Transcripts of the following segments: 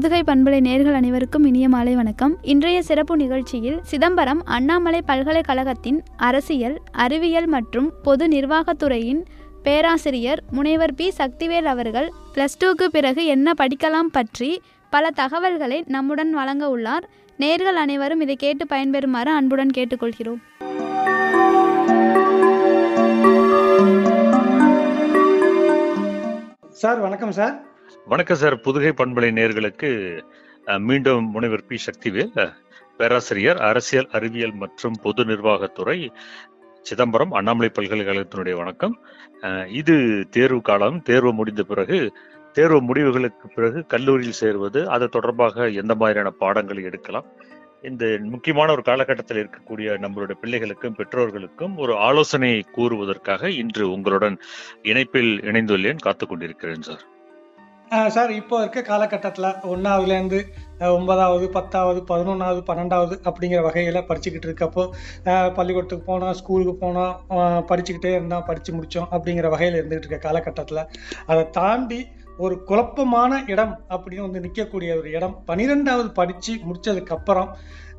புதுகை பண்பலை நேர்கள் அனைவருக்கும் இனிய மாலை வணக்கம் இன்றைய சிறப்பு நிகழ்ச்சியில் சிதம்பரம் அண்ணாமலை பல்கலைக்கழகத்தின் அரசியல் அறிவியல் மற்றும் பொது நிர்வாகத்துறையின் பேராசிரியர் முனைவர் பி சக்திவேல் அவர்கள் பிளஸ் டூக்கு பிறகு என்ன படிக்கலாம் பற்றி பல தகவல்களை நம்முடன் வழங்க உள்ளார் நேர்கள் அனைவரும் இதை கேட்டு பயன்பெறுமாறு அன்புடன் கேட்டுக்கொள்கிறோம் சார் வணக்கம் சார் வணக்கம் சார் புதுகை பண்பலை நேர்களுக்கு மீண்டும் முனைவர் பி சக்திவேல் அஹ், பேராசிரியர் அரசியல் அறிவியல் மற்றும் பொது நிர்வாகத்துறை சிதம்பரம் அண்ணாமலை பல்கலைக்கழகத்தினுடைய வணக்கம் அஹ், இது தேர்வு காலம் தேர்வு முடிந்த பிறகு தேர்வு முடிவுகளுக்கு பிறகு கல்லூரியில் சேர்வது அது தொடர்பாக எந்த மாதிரியான பாடங்களை எடுக்கலாம் இந்த முக்கியமான ஒரு காலகட்டத்தில் இருக்கக்கூடிய நம்மளுடைய பிள்ளைகளுக்கும் பெற்றோர்களுக்கும் ஒரு ஆலோசனை கூறுவதற்காக இன்று உங்களுடன் இணைப்பில் இணைந்துள்ளேன் காத்துக் கொண்டிருக்கிறேன் சார் அஹ் சார் இப்போ இருக்க காலகட்டத்தில் ஒன்றாவதுலேருந்து ஒன்பதாவது பத்தாவது பதினொன்றாவது பன்னெண்டாவது அப்படிங்கிற வகையில் படிச்சுக்கிட்டு இருக்கப்போ அஹ், பள்ளிக்கூடத்துக்கு போனோம் ஸ்கூலுக்கு போனோம் அஹ், படிச்சுக்கிட்டே இருந்தோம் படித்து முடித்தோம் அப்படிங்கிற வகையில் இருந்துகிட்டு இருக்க காலகட்டத்தில் அதை தாண்டி ஒரு குழப்பமான இடம் அப்படின்னு வந்து நிற்கக்கூடிய ஒரு இடம் பன்னிரெண்டாவது படித்து முடிச்சதுக்கப்புறம்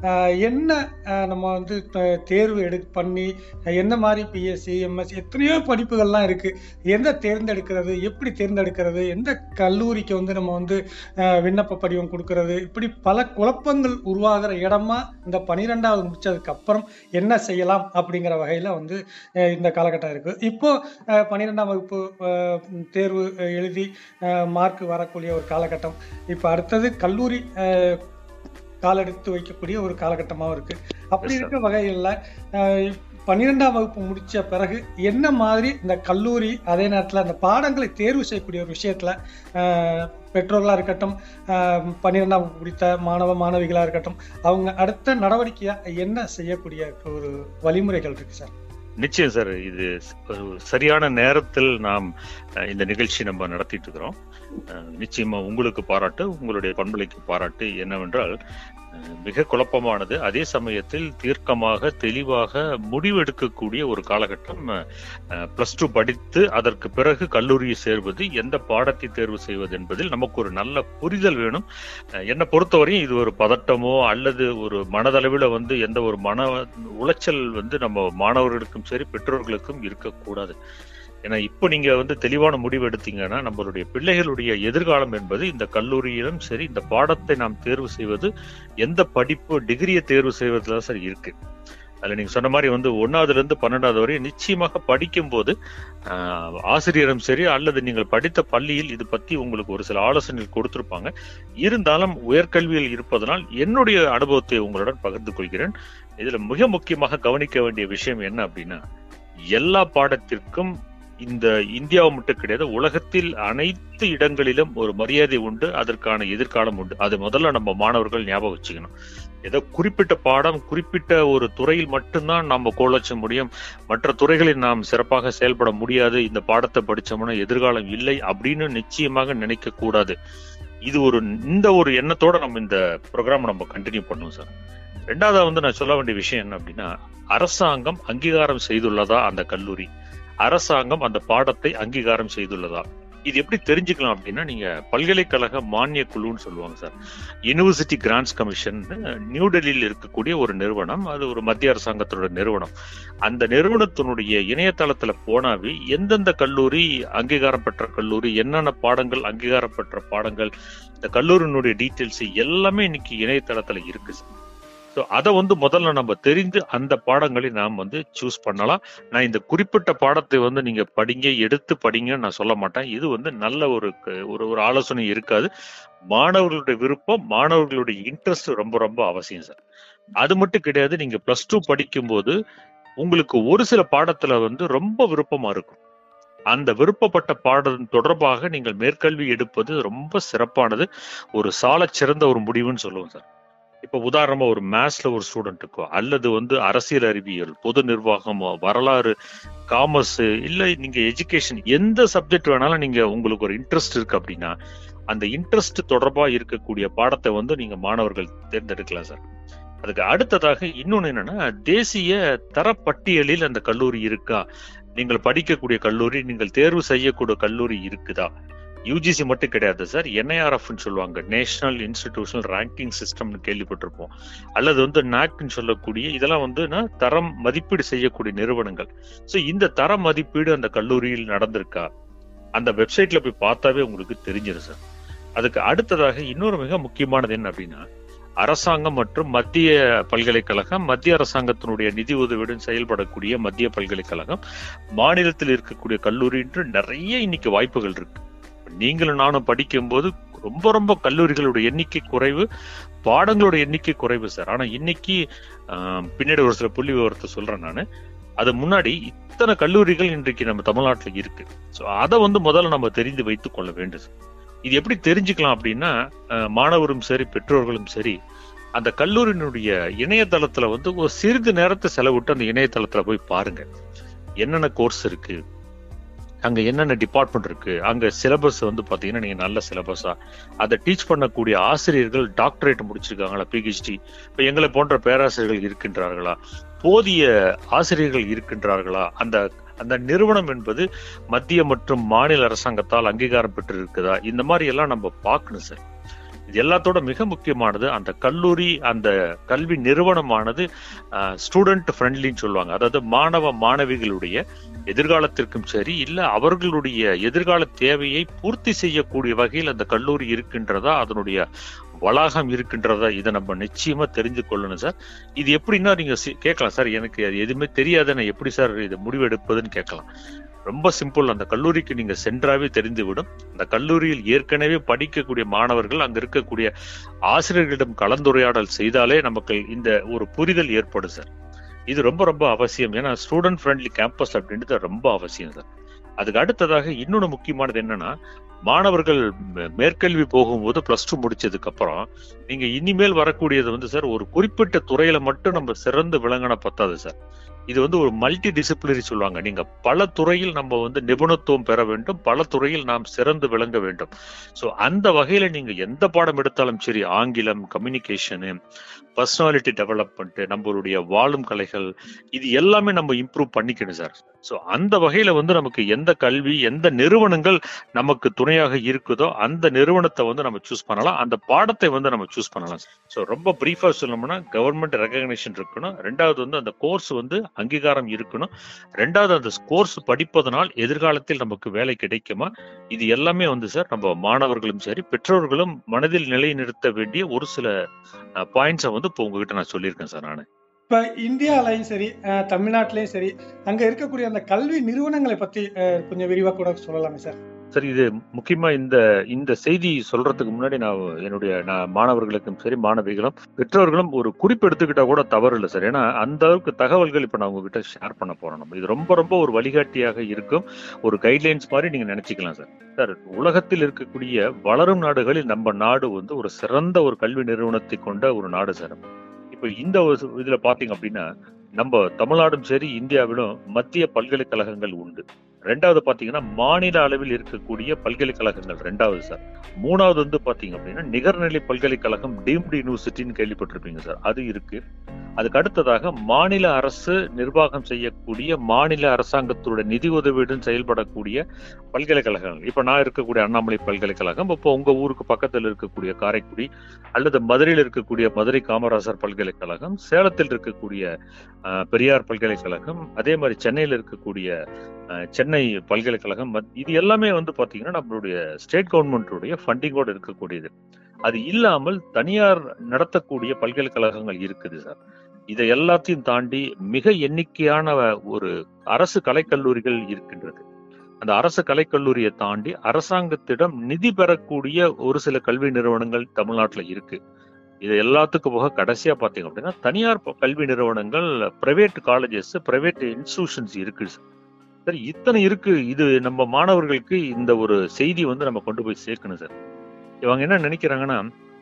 என்ன அஹ், நம்ம வந்து த- தேர்வு எடு பண்ணி எந்த மாதிரி பிஎஸ்சி எம்எஸ்சி எத்தனையோ படிப்புகள்லாம் இருக்குது எந்த தேர்ந்தெடுக்கிறது எப்படி தேர்ந்தெடுக்கிறது எந்த கல்லூரிக்கு வந்து நம்ம வந்து அஹ், விண்ணப்ப படிவம் கொடுக்கறது இப்படி பல குழப்பங்கள் உருவாகிற இடமா இந்த பன்னிரெண்டாவது முடிச்சதுக்கு அப்புறம் என்ன செய்யலாம் அப்படிங்கிற வகையில் வந்து அஹ், இந்த காலகட்டம் இருக்குது இப்போ அஹ், பன்னிரெண்டாம் வகுப்பு அஹ், தேர்வு அஹ், எழுதி மார்க் வரக்கூடிய ஒரு காலகட்டம் இப்போ அடுத்தது கல்லூரி அஹ், காலெடுத்து வைக்கக்கூடிய ஒரு காலகட்டமாகவும் இருக்குது அப்படி Yes, sir. இருக்க வகையில் பன்னிரெண்டாம் வகுப்பு முடிச்ச பிறகு என்ன மாதிரி இந்த கல்லூரி அதே நேரத்தில் அந்த பாடங்களை தேர்வு செய்யக்கூடிய ஒரு விஷயத்துல அஹ், பெற்றோர்களா இருக்கட்டும் அஹ், பன்னிரெண்டாம் வகுப்பு முடித்த மாணவ மாணவிகளா இருக்கட்டும் அவங்க அடுத்த நடவடிக்கையா என்ன செய்யக்கூடிய ஒரு வழிமுறைகள் இருக்கு சார் நிச்சயம் சார் இது ஒரு சரியான நேரத்தில் நாம் அஹ், இந்த நிகழ்ச்சி நம்ம நடத்திட்டு இருக்கிறோம் அஹ், நிச்சயமா உங்களுக்கு பாராட்டு உங்களுடைய பண்பலைக்கு பாராட்டு என்னவென்றால் அஹ், மிக குழப்பமானது அதே சமயத்தில் தீர்க்கமாக தெளிவாக முடிவெடுக்கக்கூடிய ஒரு காலகட்டம் பிளஸ் டூ படித்து அதற்கு பிறகு கல்லூரியை சேர்வது எந்த பாடத்தை தேர்வு செய்வது என்பதில் நமக்கு ஒரு நல்ல புரிதல் வேணும் அஹ், என்னை பொறுத்தவரையும் இது ஒரு பதட்டமோ அல்லது ஒரு மனதளவில் வந்து எந்த ஒரு மன உளைச்சல் வந்து நம்ம மாணவர்களுக்கும் சரி பெற்றோர்களுக்கும் இருக்கக்கூடாது ஏன்னா இப்போ நீங்க வந்து தெளிவான முடிவு எடுத்தீங்கன்னா நம்மளுடைய பிள்ளைகளுடைய எதிர்காலம் என்பது இந்த கல்லூரியிலும் சரி இந்த பாடத்தை நாம் தேர்வு செய்வது எந்த படிப்பு டிகிரியை தேர்வு செய்வதில் தான் சார் இருக்கு அதுல நீங்க சொன்ன மாதிரி வந்து ஒன்னாவதுல இருந்து பன்னெண்டாவது வரை நிச்சயமாக படிக்கும் போது ஆஹ், ஆசிரியரும் சரி அல்லது நீங்கள் படித்த பள்ளியில் இது பத்தி உங்களுக்கு ஒரு சில ஆலோசனைகள் கொடுத்திருப்பாங்க இருந்தாலும் உயர்கல்வியில் இருப்பதனால் என்னுடைய அனுபவத்தை உங்களுடன் பகிர்ந்து கொள்கிறேன் இதுல மிக முக்கியமாக கவனிக்க வேண்டிய விஷயம் என்ன அப்படின்னா எல்லா பாடத்திற்கும் இந்த இந்தியாவை மட்டும் கிடையாது உலகத்தில் அனைத்து இடங்களிலும் ஒரு மரியாதை உண்டு அதற்கான எதிர்காலம் உண்டு அது முதல்ல நம்ம மாணவர்கள் ஞாபகம் வச்சுக்கணும் ஏதோ குறிப்பிட்ட பாடம் குறிப்பிட்ட ஒரு துறையில் மட்டும்தான் நம்ம கோலச்ச முடியும் மற்ற துறைகளில் நாம் சிறப்பாக செயல்பட முடியாது இந்த பாடத்தை படிச்சோம்னா எதிர்காலம் இல்லை அப்படின்னு நிச்சயமாக நினைக்க கூடாது இது ஒரு இந்த ஒரு எண்ணத்தோட நம்ம இந்த ப்ரோக்ராம் நம்ம கண்டினியூ பண்ணுவோம் சார் ரெண்டாவது வந்து நான் சொல்ல வேண்டிய விஷயம் என்ன அப்படின்னா அரசாங்கம் அங்கீகாரம் செய்துள்ளதா அந்த கல்லூரி அரசாங்கம் அந்த பாடத்தை அங்கீகாரம் செய்துள்ளதா இது எப்படி தெரிஞ்சுக்கலாம் அப்படின்னா நீங்க பல்கலைக்கழக மானிய குழுன்னு சொல்லுவாங்க sir university grants commission new டெல்லியில் இருக்கக்கூடிய ஒரு நிறுவனம் அது ஒரு மத்திய அரசாங்கத்தோட நிறுவனம் அந்த நிறுவனத்தினுடைய இணையதளத்துல போனாவே எந்தெந்த கல்லூரி அங்கீகாரம் பெற்ற கல்லூரி என்னென்ன பாடங்கள் அங்கீகாரம் பெற்ற பாடங்கள் இந்த கல்லூரியினுடைய டீட்டெயில்ஸ் எல்லாமே இன்னைக்கு இணையதளத்துல இருக்கு சார் ஸோ அதை வந்து முதல்ல நம்ம தெரிந்து அந்த பாடங்களை நாம் வந்து சூஸ் பண்ணலாம் நான் இந்த குறிப்பிட்ட பாடத்தை வந்து நீங்க படிங்க எடுத்து படிங்கன்னு நான் சொல்ல மாட்டேன் இது வந்து நல்ல ஒரு க- ஒரு ஒரு ஆலோசனை இருக்காது மாணவர்களுடைய விருப்பம் மாணவர்களுடைய இன்ட்ரெஸ்ட் ரொம்ப ரொம்ப அவசியம் சார் அது மட்டும் கிடையாது நீங்க பிளஸ் டூ படிக்கும்போது உங்களுக்கு ஒரு சில பாடத்துல வந்து ரொம்ப விருப்பமா இருக்கும் அந்த விருப்பப்பட்ட பாடம் தொடர்பாக நீங்கள் மேற்கல்வி எடுப்பது ரொம்ப சிறப்பானது ஒரு சாலச் சிறந்த ஒரு முடிவுன்னு சொல்லுவோம் சார் இப்ப உதாரணமா ஒரு மேத்ஸ்ல ஒரு ஸ்டூடெண்ட்டுக்கோ அல்லது வந்து அரசியல் அறிவியல் பொது நிர்வாகமோ வரலாறு காமர்ஸ் இல்ல நீங்க எஜுகேஷன் எந்த சப்ஜெக்ட் வேணாலும் நீங்க உங்களுக்கு ஒரு இன்ட்ரெஸ்ட் இருக்கு அப்படின்னா அந்த இன்ட்ரெஸ்ட் தொடர்பா இருக்கக்கூடிய பாடத்தை வந்து நீங்க மாணவர்கள் தேர்ந்தெடுக்கலாம் சார் அதுக்கு அடுத்ததாக இன்னொன்னு என்னன்னா தேசிய தரப்பட்டியலில் அந்த கல்லூரி இருக்கா நீங்கள் படிக்கக்கூடிய கல்லூரி நீங்கள் தேர்வு செய்யக்கூடிய கல்லூரி இருக்குதா யூஜிசி மட்டும் கிடையாது சார் என்ஐஆர்எஃப்னு சொல்லுவாங்க நேஷனல் இன்ஸ்டிடியூஷனல் ரேங்கிங் சிஸ்டம்னு கேள்விப்பட்டிருப்போம் அல்லது வந்து நாக்னு சொல்லக்கூடிய இதெல்லாம் வந்து நான் தரம் மதிப்பீடு செய்யக்கூடிய நிறுவனங்கள் ஸோ இந்த தர மதிப்பீடு அந்த கல்லூரியில் நடந்திருக்கா அந்த வெப்சைட்ல போய் பார்த்தாவே உங்களுக்கு தெரிஞ்சிடும் சார் அதுக்கு அடுத்ததாக இன்னொரு மிக முக்கியமானது என்ன அப்படின்னா அரசாங்கம் மற்றும் மத்திய பல்கலைக்கழகம் மத்திய அரசாங்கத்தினுடைய நிதி உதவியுடன் செயல்படக்கூடிய மத்திய பல்கலைக்கழகம் மாநிலத்தில் இருக்கக்கூடிய கல்லூரி என்று நிறைய இன்னைக்கு வாய்ப்புகள் இருக்கு நீங்களும் நானும் படிக்கும்போது ரொம்ப ரொம்ப கல்லூரிகளோட எண்ணிக்கை குறைவு பாடங்களோட எண்ணிக்கை குறைவு சார் ஆனா இன்னைக்கு ஆஹ், பின்னாடி ஒரு சில புள்ளி விவரத்தை சொல்றேன் நான் அது முன்னாடி இத்தனை கல்லூரிகள் இன்றைக்கு நம்ம தமிழ்நாட்டில் இருக்கு ஸோ அதை வந்து முதல்ல நம்ம தெரிந்து வைத்துக் கொள்ள வேண்டும் சார். இது எப்படி தெரிஞ்சுக்கலாம் அப்படின்னா அஹ், மாணவரும் சரி பெற்றோர்களும் சரி அந்த கல்லூரியினுடைய இணையதளத்துல வந்து ஒரு சிறிது நேரத்தை செலவிட்டு அந்த இணையதளத்துல போய் பாருங்க என்னென்ன கோர்ஸ் இருக்கு அங்க என்னென்ன டிபார்ட்மெண்ட் இருக்கு அங்க சிலபஸ் வந்து பாத்தீங்கன்னா நீங்க நல்ல சிலபஸா அதை டீச் பண்ணக்கூடிய ஆசிரியர்கள் டாக்டரேட் முடிச்சிருக்காங்களா பிஹெச்டி இப்ப எங்களை போன்ற பேராசிரியர்கள் இருக்கின்றார்களா போதிய ஆசிரியர்கள் இருக்கின்றார்களா அந்த அந்த நிறுவனம் என்பது மத்திய மற்றும் மாநில அரசாங்கத்தால் அங்கீகாரம் பெற்று இருக்குதா இந்த மாதிரி எல்லாம் நம்ம பார்க்கணும் சார் இது எல்லாத்தோட மிக முக்கியமானது அந்த கல்லூரி அந்த கல்வி நிறுவனமானது ஸ்டூடெண்ட் ஃப்ரெண்ட்லின்னு சொல்லுவாங்க அதாவது மாணவ மாணவிகளுடைய எதிர்காலத்திற்கும் சரி இல்ல அவர்களுடைய எதிர்கால தேவையை பூர்த்தி செய்யக்கூடிய வகையில் அந்த கல்லூரி இருக்கின்றதா அதனுடைய வளாகம் இருக்கின்றதா இதை நம்ம நிச்சயமா தெரிஞ்சு கொள்ளணும் சார் இது எப்படின்னா நீங்க சி- கேட்கலாம் சார் எனக்கு அது எதுவுமே தெரியாது நான் எப்படி சார் இது முடிவெடுப்பதுன்னு கேட்கலாம் ரொம்ப சிம்பிள் அந்த கல்லூரிக்கு நீங்க சென்றாவே தெரிந்துவிடும் அந்த கல்லூரியில் ஏற்கனவே படிக்கக்கூடிய மாணவர்கள் அங்க இருக்கக்கூடிய ஆசிரியர்களிடம் கலந்துரையாடல் செய்தாலே நமக்கு இந்த ஒரு புரிதல் ஏற்படும் சார் இது ரொம்ப ரொம்ப அவசியம் ஏன்னா ஸ்டூடெண்ட் ஃப்ரெண்ட்லி கேம்பஸ் அப்படின்றது ரொம்ப அவசியம் சார் அதுக்கு அடுத்ததாக இன்னொன்று முக்கியமானது என்னன்னா மாணவர்கள் மே- மேற்கல்வி போகும்போது பிளஸ் டூ முடிச்சதுக்கு அப்புறம் நீங்க இனிமேல் வரக்கூடியது வந்து சார் ஒரு குறிப்பிட்ட துறையில மட்டும் நம்ம சிறந்து விளங்கின பத்தாது சார் இது வந்து ஒரு மல்டி டிசிப்ளினரி சொல்லுவாங்க நீங்க பல துறையில் நம்ம வந்து நிபுணத்துவம் பெற வேண்டும் பல துறையில் நாம் சிறந்து விளங்க வேண்டும் ஸோ அந்த வகையில நீங்க எந்த பாடம் எடுத்தாலும் சரி ஆங்கிலம் கம்யூனிகேஷனு பர்சனாலிட்டி டெவலப்மெண்ட் நம்மளுடைய வாழும் கலைகள் இது எல்லாமே நம்ம இம்ப்ரூவ் பண்ணிக்கணும் சார் ஸோ அந்த வகையில வந்து நமக்கு எந்த கல்வி எந்த நிறுவனங்கள் நமக்கு துணையாக இருக்குதோ அந்த நிறுவனத்தை வந்து நம்ம சூஸ் பண்ணலாம் அந்த பாடத்தை வந்து நம்ம சூஸ் பண்ணலாம் ஸோ ரொம்ப பிரீஃபா சொல்லணும்னா கவர்மெண்ட் ரெகக்னிஷன் இருக்கணும் ரெண்டாவது வந்து அந்த கோர்ஸ் வந்து அங்கீகாரம் இருக்கணும் ரெண்டாவது அந்த கோர்ஸ் படிப்பதனால் எதிர்காலத்தில் நமக்கு வேலை கிடைக்குமா இது எல்லாமே வந்து சார் நம்ம மாணவர்களும் சரி பெற்றோர்களும் மனதில் நிலைநிறுத்த வேண்டிய ஒரு சில பாயிண்ட்ஸை வந்து இப்போ உங்ககிட்ட நான் சொல்லியிருக்கேன் சார் நான் இப்ப இந்தியாலயும் சரி அஹ், தமிழ்நாட்டிலயும் சரி அங்க இருக்கக்கூடிய அந்த கல்வி நிறுவனங்களை பத்தி அஹ், கொஞ்சம் விரிவா கூட சொல்லலாமே சார் சார் இது முக்கியமா இந்த இந்த செய்தி சொல்றதுக்கு முன்னாடி நான் என்னுடைய நான் மாணவர்களுக்கும் சரி மாணவிகளும் பெற்றோர்களும் ஒரு குறிப்பு எடுத்துக்கிட்டா கூட தவறு இல்லை சார் ஏன்னா அந்த அளவுக்கு தகவல்கள் இப்ப நான் உங்ககிட்ட ஷேர் பண்ண போறோம் நம்ம இது ரொம்ப ரொம்ப ஒரு வழிகாட்டியாக இருக்கும் ஒரு கைட்லைன்ஸ் மாதிரி நீங்க நினைச்சுக்கலாம் சார் சார் உலகத்தில் இருக்கக்கூடிய வளரும் நாடுகளில் நம்ம நாடு வந்து ஒரு சிறந்த ஒரு கல்வி நிறுவனத்தை கொண்ட ஒரு நாடு சார் இப்ப இந்த ஒரு இதுல பாத்தீங்க அப்படின்னா நம்ம தமிழ்நாடும் சரி இந்தியாவிலும் மத்திய பல்கலைக்கழகங்கள் உண்டு ரெண்டாவது பாத்தீங்கன்னா மாநில அளவில் இருக்கக்கூடிய பல்கலைக்கழகங்கள் ரெண்டாவது சார் மூணாவது வந்து பாத்தீங்க அப்படின்னா நிகர்நிலை பல்கலைக்கழகம் டீம்டு யூனிவர்சிட்டின்னு கேள்விப்பட்டிருப்பீங்க சார் அது இருக்கு அதுக்கு அடுத்ததாக மாநில அரசு நிர்வாகம் செய்யக்கூடிய மாநில அரசாங்கத்தோட நிதி உதவியுடன் செயல்படக்கூடிய பல்கலைக்கழகங்கள் இப்ப நான் இருக்கக்கூடிய அண்ணாமலை பல்கலைக்கழகம் இப்போ உங்க ஊருக்கு பக்கத்தில் இருக்கக்கூடிய காரைக்குடி அல்லது மதுரையில் இருக்கக்கூடிய மதுரை காமராசர் பல்கலைக்கழகம் சேலத்தில் இருக்கக்கூடிய அஹ், பெரியார் பல்கலைக்கழகம் அதே மாதிரி சென்னையில் இருக்கக்கூடிய அஹ், சென்னை பல்கலைக்கழகம் மத்- இது எல்லாமே வந்து பாத்தீங்கன்னா நம்மளுடைய ஸ்டேட் கவர்மெண்ட்டுடைய ஃபண்டிங்கோடு இருக்கக்கூடியது அது இல்லாமல் தனியார் நடத்தக்கூடிய பல்கலைக்கழகங்கள் இருக்குது சார் இதை எல்லாத்தையும் தாண்டி மிக எண்ணிக்கையான ஒரு அரசு கலைக்கல்லூரிகள் இருக்கின்றது அந்த அரசு கலைக்கல்லூரியை தாண்டி அரசாங்கத்திடம் நிதி பெறக்கூடிய ஒரு சில கல்வி நிறுவனங்கள் தமிழ்நாட்டுல இருக்கு இது எல்லாத்துக்கும் போக கடைசியா பாத்தீங்க அப்படின்னா தனியார் ப- கல்வி நிறுவனங்கள் பிரைவேட் காலேஜஸ் பிரைவேட் இன்ஸ்டிடியூஷன்ஸ் இருக்கு சார் இத்தனை இருக்கு இது நம்ம மாணவர்களுக்கு இந்த ஒரு செய்தி வந்து நம்ம கொண்டு போய் சேர்க்கணும் சார் இவங்க என்ன நினைக்கிறாங்கன்னா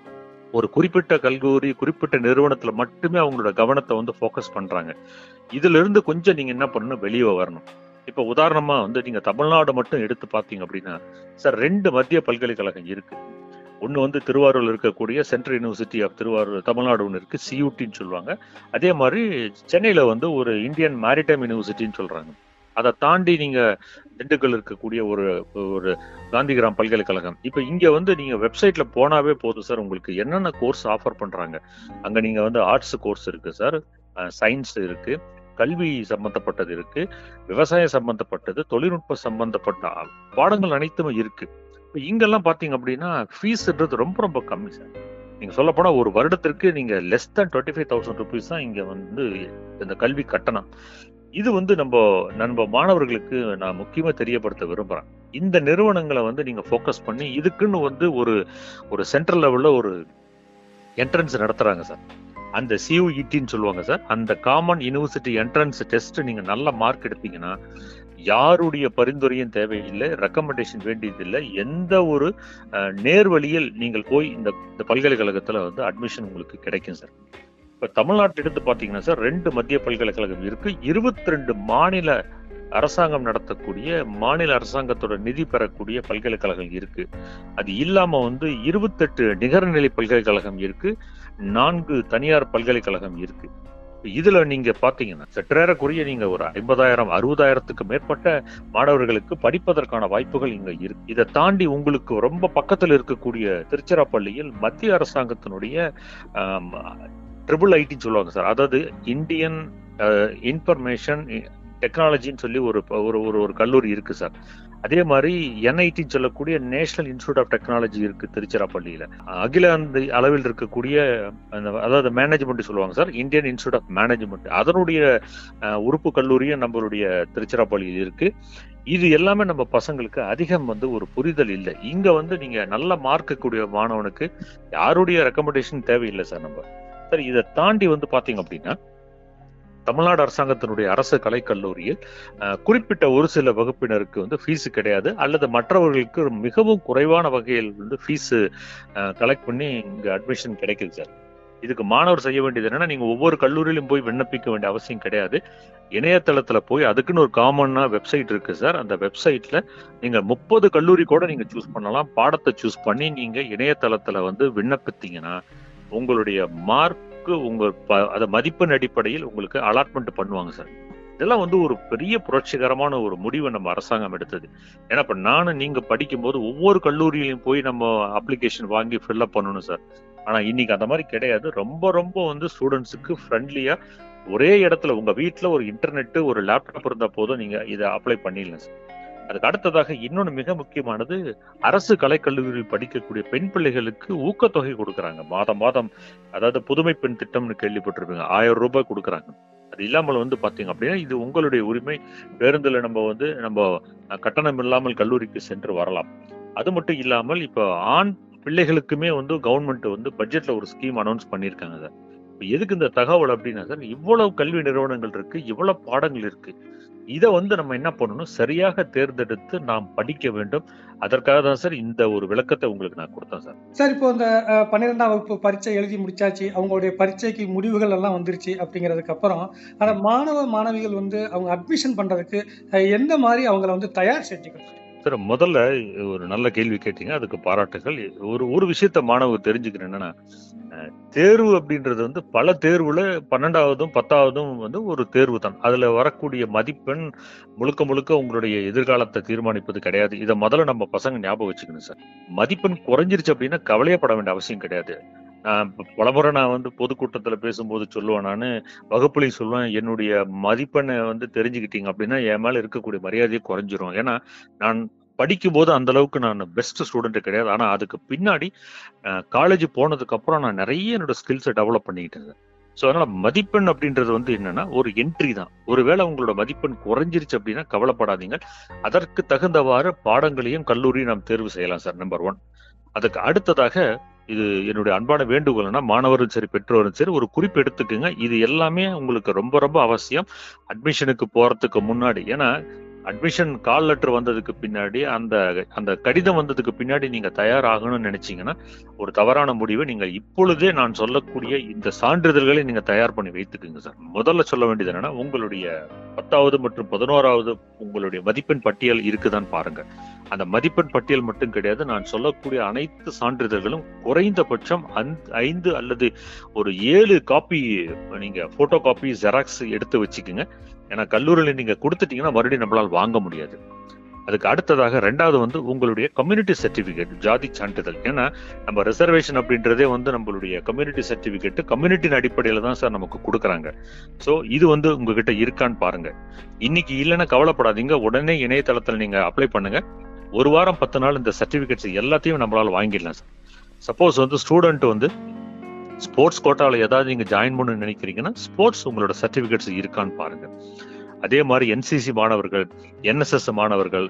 ஒரு குறிப்பிட்ட கல்லூரி குறிப்பிட்ட நிறுவனத்துல மட்டுமே அவங்களோட கவனத்தை வந்து ஃபோக்கஸ் பண்றாங்க இதுல இருந்து கொஞ்சம் நீங்க என்ன பண்ணணும் வெளியே வரணும் இப்ப உதாரணமா வந்து நீங்க தமிழ்நாடு மட்டும் எடுத்து பாத்தீங்க அப்படின்னா சார் ரெண்டு மத்திய பல்கலைக்கழகம் இருக்கு ஒன்னு வந்து திருவாரூர்ல இருக்கக்கூடிய central university of Thiruvarur Tamil Nadu ஒன்று இருக்கு சியூட்டின்னு சொல்லுவாங்க அதே மாதிரி சென்னையில வந்து ஒரு இந்தியன் மேரிடைம் யூனிவர்சிட்டின்னு சொல்றாங்க அதை தாண்டி நீங்க திண்டுக்கல் இருக்கக்கூடிய ஒரு ஒரு காந்திகிராம் பல்கலைக்கழகம் இப்ப இங்க வந்து நீங்க வெப்சைட்ல போனாவே போதும் சார் உங்களுக்கு என்னென்ன கோர்ஸ் ஆஃபர் பண்றாங்க அங்க நீங்க வந்து ஆர்ட்ஸ் கோர்ஸ் இருக்கு சார் சயின்ஸ் இருக்கு கல்வி சம்பந்தப்பட்டது இருக்கு விவசாயம் சம்பந்தப்பட்டது தொழில்நுட்ப சம்பந்தப்பட்ட பாடங்கள் அனைத்துமே இருக்கு இப்ப இங்கெல்லாம் பாத்தீங்க அப்படின்னா ஃபீஸ்ன்றது ரொம்ப ரொம்ப கம்மி சார் நீங்க சொல்ல போனா ஒரு வருடத்திற்கு நீங்க less than twenty five thousand rupees தான் இங்க வந்து இந்த கல்வி கட்டணம் இது வந்து நம்ம நம்ம மாணவர்களுக்கு நான் முக்கியமா தெரியப்படுத்த விரும்புறேன் இந்த நிறுவனங்களை வந்து நீங்க ஃபோக்கஸ் பண்ணி இதுக்குன்னு வந்து ஒரு ஒரு சென்ட்ரல் லெவல்ல ஒரு என்ட்ரன்ஸ் நடத்துறாங்க சார் அந்த சியூஇடின்னு சொல்லுவாங்க சார் அந்த காமன் யூனிவர்சிட்டி என்ட்ரன்ஸ் டெஸ்ட் நீங்க நல்ல மார்க் எடுத்தீங்கன்னா யாருடைய பரிந்துரையும் தேவையில்லை ரெக்கமெண்டேஷன் வேண்டியதில்லை எந்த ஒரு நேர்வழியில் நீங்கள் போய் இந்த இந்த பல்கலைக்கழகத்துல வந்து அட்மிஷன் உங்களுக்கு கிடைக்கும் சார் இப்ப தமிழ்நாட்டில் எடுத்து பாத்தீங்கன்னா சார் ரெண்டு மத்திய பல்கலைக்கழகம் இருக்கு இருபத்தி ரெண்டு மாநில அரசாங்கம் நடத்தக்கூடிய மாநில அரசாங்கத்தோட நிதி பெறக்கூடிய பல்கலைக்கழகம் இருக்கு அது இல்லாம வந்து இருபத்தெட்டு நிகர்நிலை பல்கலைக்கழகம் இருக்கு நான்கு தனியார் பல்கலைக்கழகம் இருக்கு இதுல நீங்க பாத்தீங்கன்னா சற்றேறக்குரிய நீங்க ஒரு ஐம்பதாயிரம் அறுபதாயிரத்துக்கு மேற்பட்ட மாணவர்களுக்கு படிப்பதற்கான வாய்ப்புகள் இங்க இருக்கு இதை தாண்டி உங்களுக்கு ரொம்ப பக்கத்தில் இருக்கக்கூடிய திருச்சிராப்பள்ளியில் மத்திய அரசாங்கத்தினுடைய ட்ரிபிள் ஐடின்னு சொல்லுவாங்க சார் அதாவது இந்தியன் இன்ஃபர்மேஷன் டெக்னாலஜின்னு சொல்லி ஒரு ஒரு ஒரு கல்லூரி இருக்கு சார் அதே மாதிரி என்ஐடின்னு சொல்லக்கூடிய நேஷனல் இன்ஸ்டியூட் ஆஃப் டெக்னாலஜி இருக்கு திருச்சிராப்பள்ளியில அகில அந்த அளவில் இருக்கக்கூடிய அதாவது மேனேஜ்மெண்ட் சொல்லுவாங்க sir Indian institute of management அதனுடைய உறுப்பு கல்லூரியும் நம்மளுடைய திருச்சிராப்பள்ளியில் இருக்கு இது எல்லாமே நம்ம பசங்களுக்கு அதிகம் வந்து ஒரு புரிதல் இல்லை இங்க வந்து நீங்க நல்ல மார்க் கூடிய மாணவனுக்கு யாருடைய ரெக்கமெண்டேஷன் தேவையில்லை சார் நம்ம சார் இதை தாண்டி வந்து பாத்தீங்க அப்படின்னா தமிழ்நாடு அரசாங்கத்தினுடைய அரசு கலைக்கல்லூரியில் குறிப்பிட்ட ஒரு சில வகுப்பினருக்கு வந்து ஃபீஸ் கிடையாது அல்லது மற்றவர்களுக்கு மிகவும் குறைவான வகையில் வந்து ஃபீஸ் கலெக்ட் பண்ணி இங்க அட்மிஷன் கிடைக்குது சார் இதுக்கு மாணவர் செய்ய வேண்டியது என்னன்னா நீங்க ஒவ்வொரு கல்லூரியிலும் போய் விண்ணப்பிக்க வேண்டிய அவசியம் கிடையாது இணையதளத்துல போய் அதுக்குன்னு ஒரு காமனா வெப்சைட் இருக்கு சார் அந்த வெப்சைட்ல நீங்க முப்பது கல்லூரி கூட நீங்க சூஸ் பண்ணலாம் பாடத்தை சூஸ் பண்ணி நீங்க இணையதளத்துல வந்து விண்ணப்பித்தீங்கன்னா உங்களுடைய மார்க்கு உங்க அத மதிப்பெண் அடிப்படையில் உங்களுக்கு அலாட்மெண்ட் பண்ணுவாங்க சார் இதெல்லாம் வந்து ஒரு பெரிய புரட்சிகரமான ஒரு முடிவை நம்ம அரசாங்கம் எடுத்தது ஏன்னா இப்ப நானும் நீங்க படிக்கும் போது ஒவ்வொரு கல்லூரியிலையும் போய் நம்ம அப்ளிகேஷன் வாங்கி ஃபில்அப் பண்ணணும் சார் ஆனா இன்னைக்கு அந்த மாதிரி கிடையாது ரொம்ப ரொம்ப வந்து ஸ்டூடெண்ட்ஸுக்கு ஃப்ரெண்ட்லியா ஒரே இடத்துல உங்க வீட்டுல ஒரு இன்டர்நெட் ஒரு லேப்டாப் இருந்த போதும் நீங்க இதை அப்ளை பண்ணிடலாம் சார் அதுக்கு அடுத்ததாக இன்னொன்று மிக முக்கியமானது அரசு கலைக்கல்லூரியில் படிக்கக்கூடிய பெண் பிள்ளைகளுக்கு ஊக்கத்தொகை கொடுக்குறாங்க மாதம் மாதம் அதாவது புதுமை பெண் திட்டம்னு கேள்விப்பட்டிருப்பீங்க ஆயிரம் ரூபாய் கொடுக்குறாங்க அது இல்லாமல் வந்து பாத்தீங்க அப்படின்னா இது உங்களுடைய உரிமை பேருந்துல நம்ம வந்து நம்ம கட்டணம் இல்லாமல் கல்லூரிக்கு சென்று வரலாம் அது மட்டும் இல்லாமல் இப்போ ஆண் பிள்ளைகளுக்குமே வந்து கவர்மெண்ட் வந்து பட்ஜெட்ல ஒரு ஸ்கீம் அனௌன்ஸ் பண்ணியிருக்காங்க சார் எதுக்கு இந்த தகவல் அப்படின்னா சார் இவ்வளவு கல்வி நிறுவனங்கள் இருக்கு இவ்வளவு பாடங்கள் இருக்கு இதை வந்து நம்ம என்ன பண்ணணும் சரியாக தேர்ந்தெடுத்து நாம் படிக்க வேண்டும் அதற்காக தான் சார் இந்த ஒரு விளக்கத்தை உங்களுக்கு நான் கொடுத்தேன் சார் சார் இப்போ இந்த பன்னிரெண்டாம் வகுப்பு பரீட்சை எழுதி முடிச்சாச்சு அவங்களுடைய பரீட்சைக்கு முடிவுகள் எல்லாம் வந்துருச்சு அப்படிங்கிறதுக்கு அப்புறம் அந்த மாணவ மாணவிகள் வந்து அவங்க அட்மிஷன் பண்றதுக்கு எந்த மாதிரி அவங்கள வந்து தயார் செஞ்சுக்கணும் சார் முதல்ல ஒரு நல்ல கேள்வி கேட்டீங்க அதுக்கு பாராட்டுகள் ஒரு ஒரு விஷயத்த மாணவர் தெரிஞ்சுக்கிறேன் என்னன்னா தேர்வு அப்படின்றது வந்து பல தேர்வுல பன்னெண்டாவதும் பத்தாவதும் வந்து ஒரு தேர்வு தான் அதுல வரக்கூடிய மதிப்பெண் முழுக்க முழுக்க உங்களுடைய எதிர்காலத்தை தீர்மானிப்பது கிடையாது இதை முதல்ல நம்ம பசங்க ஞாபகம் வச்சுக்கணும் சார் மதிப்பெண் குறைஞ்சிருச்சு அப்படின்னா கவலையப்பட வேண்டிய அவசியம் கிடையாது நான் பலமுறை நான் வந்து பொதுக்கூட்டத்துல பேசும்போது சொல்லுவேன் நான் வகுப்புலையும் சொல்லுவேன் என்னுடைய மதிப்பெண்ணை வந்து தெரிஞ்சுக்கிட்டீங்க அப்படின்னா என் மேல இருக்கக்கூடிய மரியாதையை குறைஞ்சிரும் ஏன்னா நான் படிக்கும் போது அந்த அளவுக்கு நான் பெஸ்ட் ஸ்டூடெண்ட் கிடையாது ஆனா அதுக்கு பின்னாடி காலேஜ் போனதுக்கு அப்புறம் நான் நிறைய என்னோட ஸ்கில்ஸை டெவலப் பண்ணிக்கிட்டேன் ஸோ அதனால மதிப்பெண் அப்படின்றது வந்து என்னன்னா ஒரு என்ட்ரி தான் ஒருவேளை உங்களோட மதிப்பெண் குறைஞ்சிருச்சு அப்படின்னா கவலைப்படாதீங்க அதற்கு தகுந்தவாறு பாடங்களையும் கல்லூரியும் நாம் தேர்வு செய்யலாம் சார் நம்பர் ஒன் அதுக்கு அடுத்ததாக இது என்னுடைய அன்பான வேண்டுகோள்னா மாணவரும் சரி பெற்றோரும் சரி ஒரு குறிப்பு எடுத்துக்கோங்க இது எல்லாமே உங்களுக்கு ரொம்ப ரொம்ப அவசியம் அட்மிஷனுக்கு போறதுக்கு முன்னாடி ஏன்னா அட்மிஷன் கால் லெட்டர் வந்ததுக்கு பின்னாடி அந்த அந்த கடிதம் வந்ததுக்கு பின்னாடி நீங்க தயாராகணும்னு நினைச்சீங்கன்னா ஒரு தவறான முடிவை நீங்க இப்பொழுதே நான் சொல்லக்கூடிய இந்த சான்றிதழ்களை நீங்க தயார் பண்ணி வைத்துக்குங்க சார் முதல்ல சொல்ல வேண்டியது என்னன்னா உங்களுடைய பத்தாவது மற்றும் பதினோராவது உங்களுடைய மதிப்பெண் பட்டியல் இருக்குதான்னு பாருங்க அந்த மதிப்பெண் பட்டியல் மட்டும் கிடையாது நான் சொல்லக்கூடிய அனைத்து சான்றிதழ்களும் குறைந்தபட்சம் ஐந்து அல்லது ஒரு ஏழு காப்பி நீங்க போட்டோ காப்பி ஜெராக்ஸ் எடுத்து வச்சுக்கோங்க ஏன்னா கல்லூரியில நீங்க கொடுத்துட்டீங்கன்னா மறுபடியும் நம்மளால வாங்க முடியாது அதுக்கு அடுத்ததாக ரெண்டாவது வந்து உங்களுடைய கம்யூனிட்டி சர்டிபிகேட் ஜாதி சான்றிதழ் ஏன்னா நம்ம ரிசர்வேஷன் அப்படின்றதே வந்து நம்மளுடைய கம்யூனிட்டி சர்டிபிகேட் கம்யூனிட்டியின் அடிப்படையில தான் சார் நமக்கு கொடுக்குறாங்க ஸோ இது வந்து உங்ககிட்ட இருக்கான்னு பாருங்க இன்னைக்கு இல்லைன்னா கவலைப்படாதீங்க உடனே இணையதளத்தில் நீங்க அப்ளை பண்ணுங்க ஒரு வாரம் பத்து நாள் இந்த சர்டிபிகேட்ஸ் எல்லாத்தையும் நம்மளால வாங்கிடலாம் சார் சப்போஸ் வந்து ஸ்டூடெண்ட் வந்து ஸ்போர்ட்ஸ் கோட்டாவில் ஏதாவது நீங்க ஜாயின் பண்ண நினைக்கிறீங்கன்னா ஸ்போர்ட்ஸ் உங்களோட சர்டிபிகேட்ஸ் இருக்கான்னு பாருங்க அதே மாதிரி என்சிசி மாணவர்கள் என்எஸ்எஸ் மாணவர்கள்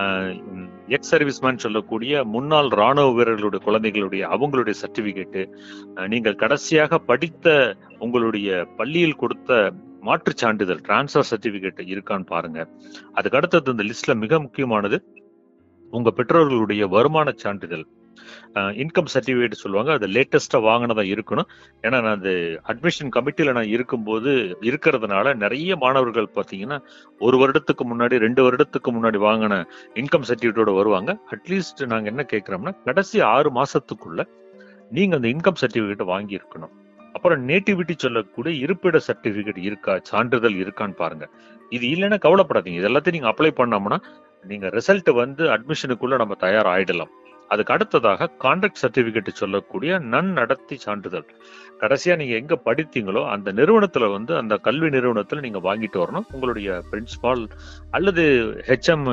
எக்ஸ் சர்வீஸ்மேன் சொல்லக்கூடிய முன்னாள் ராணுவ வீரர்களுடைய குழந்தைகளுடைய அவங்களுடைய சர்டிபிகேட்டு நீங்கள் கடைசியாக படித்த உங்களுடைய பள்ளியில் கொடுத்த மாற்றுச் சான்றிதழ் டிரான்ஸ்ஃபர் சர்டிபிகேட் இருக்கான்னு பாருங்க அதுக்கு அடுத்தது இந்த லிஸ்ட்ல மிக முக்கியமானது உங்க பெற்றோர்களுடைய வருமான சான்றிதழ் இன்கம் சர்டிஃபிகேட் சொல்லுவாங்க அது லேட்டஸ்டா வாங்கினதா இருக்கணும் ஏன்னா நான் அந்த அட்மிஷன் கமிட்டியில நான் இருக்கும்போது இருக்கிறதுனால நிறைய மாணவர்கள் பார்த்தீங்கன்னா ஒரு வருடத்துக்கு முன்னாடி ரெண்டு வருடத்துக்கு முன்னாடி வாங்கின இன்கம் சர்டிஃபிகேட்டோட வருவாங்க அட்லீஸ்ட் நாங்க என்ன கேட்கிறோம்னா கடைசி ஆறு மாசத்துக்குள்ள நீங்க அந்த இன்கம் சர்டிஃபிகேட் வாங்கி இருக்கணும் அப்புறம் நேட்டிவிட்டி சொல்லக்கூடிய இருப்பிட சர்டிபிகேட் இருக்கா சான்றிதழ் இருக்கான்னு பாருங்க இது இல்லைன்னா கவலைப்படாதீங்க இது எல்லாத்தையும் நீங்க அப்ளை பண்ணோம்னா நீங்க ரிசல்ட் வந்து அட்மிஷனுக்குள்ள நம்ம தயார் ஆயிடலாம் அதுக்கு அடுத்ததாக கான்ட்ராக்ட் சர்டிபிகேட் சொல்லக்கூடிய நன்னடத்தை சான்றிதழ் கடைசியா நீங்க எங்க படித்தீங்களோ அந்த நிறுவனத்துல வந்து அந்த கல்வி நிறுவனத்துல நீங்க வாங்கிட்டு வரணும் உங்களுடைய பிரின்சிபால் அல்லது ஹெச்எம்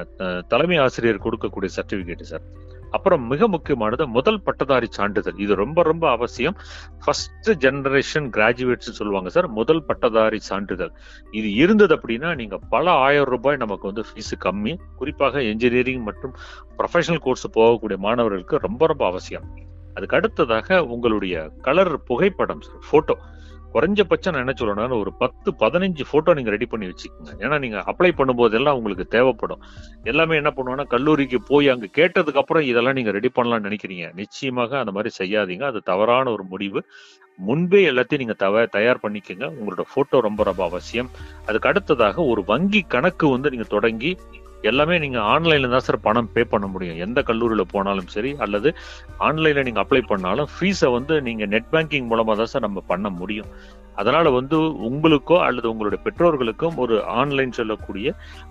தலைமை ஆசிரியர் கொடுக்கக்கூடிய சர்டிபிகேட் சார் அப்புறம் மிக முக்கியமானது முதல் பட்டதாரி சான்றிதழ் இது ரொம்ப ரொம்ப அவசியம் ஃபர்ஸ்ட் ஜெனரேஷன் கிராஜுவேட்ஸ் சொல்லுவாங்க சார் முதல் பட்டதாரி சான்றிதழ் இது இருந்தது அப்படின்னா நீங்க பல ஆயிரம் ரூபாய் நமக்கு வந்து ஃபீஸ் கம்மி குறிப்பாக என்ஜினியரிங் மற்றும் ப்ரொஃபஷனல் கோர்ஸ் போகக்கூடிய மாணவர்களுக்கு ரொம்ப ரொம்ப அவசியம் அதுக்கு அடுத்ததாக உங்களுடைய கலர் புகைப்படம் சார் போட்டோ குறைஞ்சபட்சம் நான் என்ன சொல்லணும்னா ஒரு பத்து பதினஞ்சு போட்டோ நீங்க ரெடி பண்ணி வச்சுக்கோங்க ஏன்னா நீங்க அப்ளை பண்ணும்போது எல்லாம் உங்களுக்கு தேவைப்படும் எல்லாமே என்ன பண்ணுவோம்னா கல்லூரிக்கு போய் அங்க கேட்டதுக்கு அப்புறம் இதெல்லாம் நீங்க ரெடி பண்ணலாம்னு நினைக்கிறீங்க நிச்சயமாக அந்த மாதிரி செய்யாதீங்க அது தவறான ஒரு முடிவு முன்பே எல்லாத்தையும் நீங்க தவ தயார் பண்ணிக்கோங்க உங்களோட போட்டோ ரொம்ப ரொம்ப அவசியம் அதுக்கு அடுத்ததாக ஒரு வங்கி கணக்கு வந்து நீங்க தொடங்கி எல்லாமே நீங்க ஆன்லைன்ல தான் சார் பணம் பே பண்ண முடியும் எந்த கல்லூரியில போனாலும் சரி அல்லது ஆன்லைன்ல நீங்க அப்ளை பண்ணாலும் ஃபீஸை வந்து நீங்க நெட் பேங்கிங் மூலமா தான் சார் நம்ம பண்ண முடியும் அதனால வந்து உங்களுக்கோ அல்லது உங்களுடைய பெற்றோர்களுக்கும் ஒரு ஆன்லைன் சொல்லக்கூடிய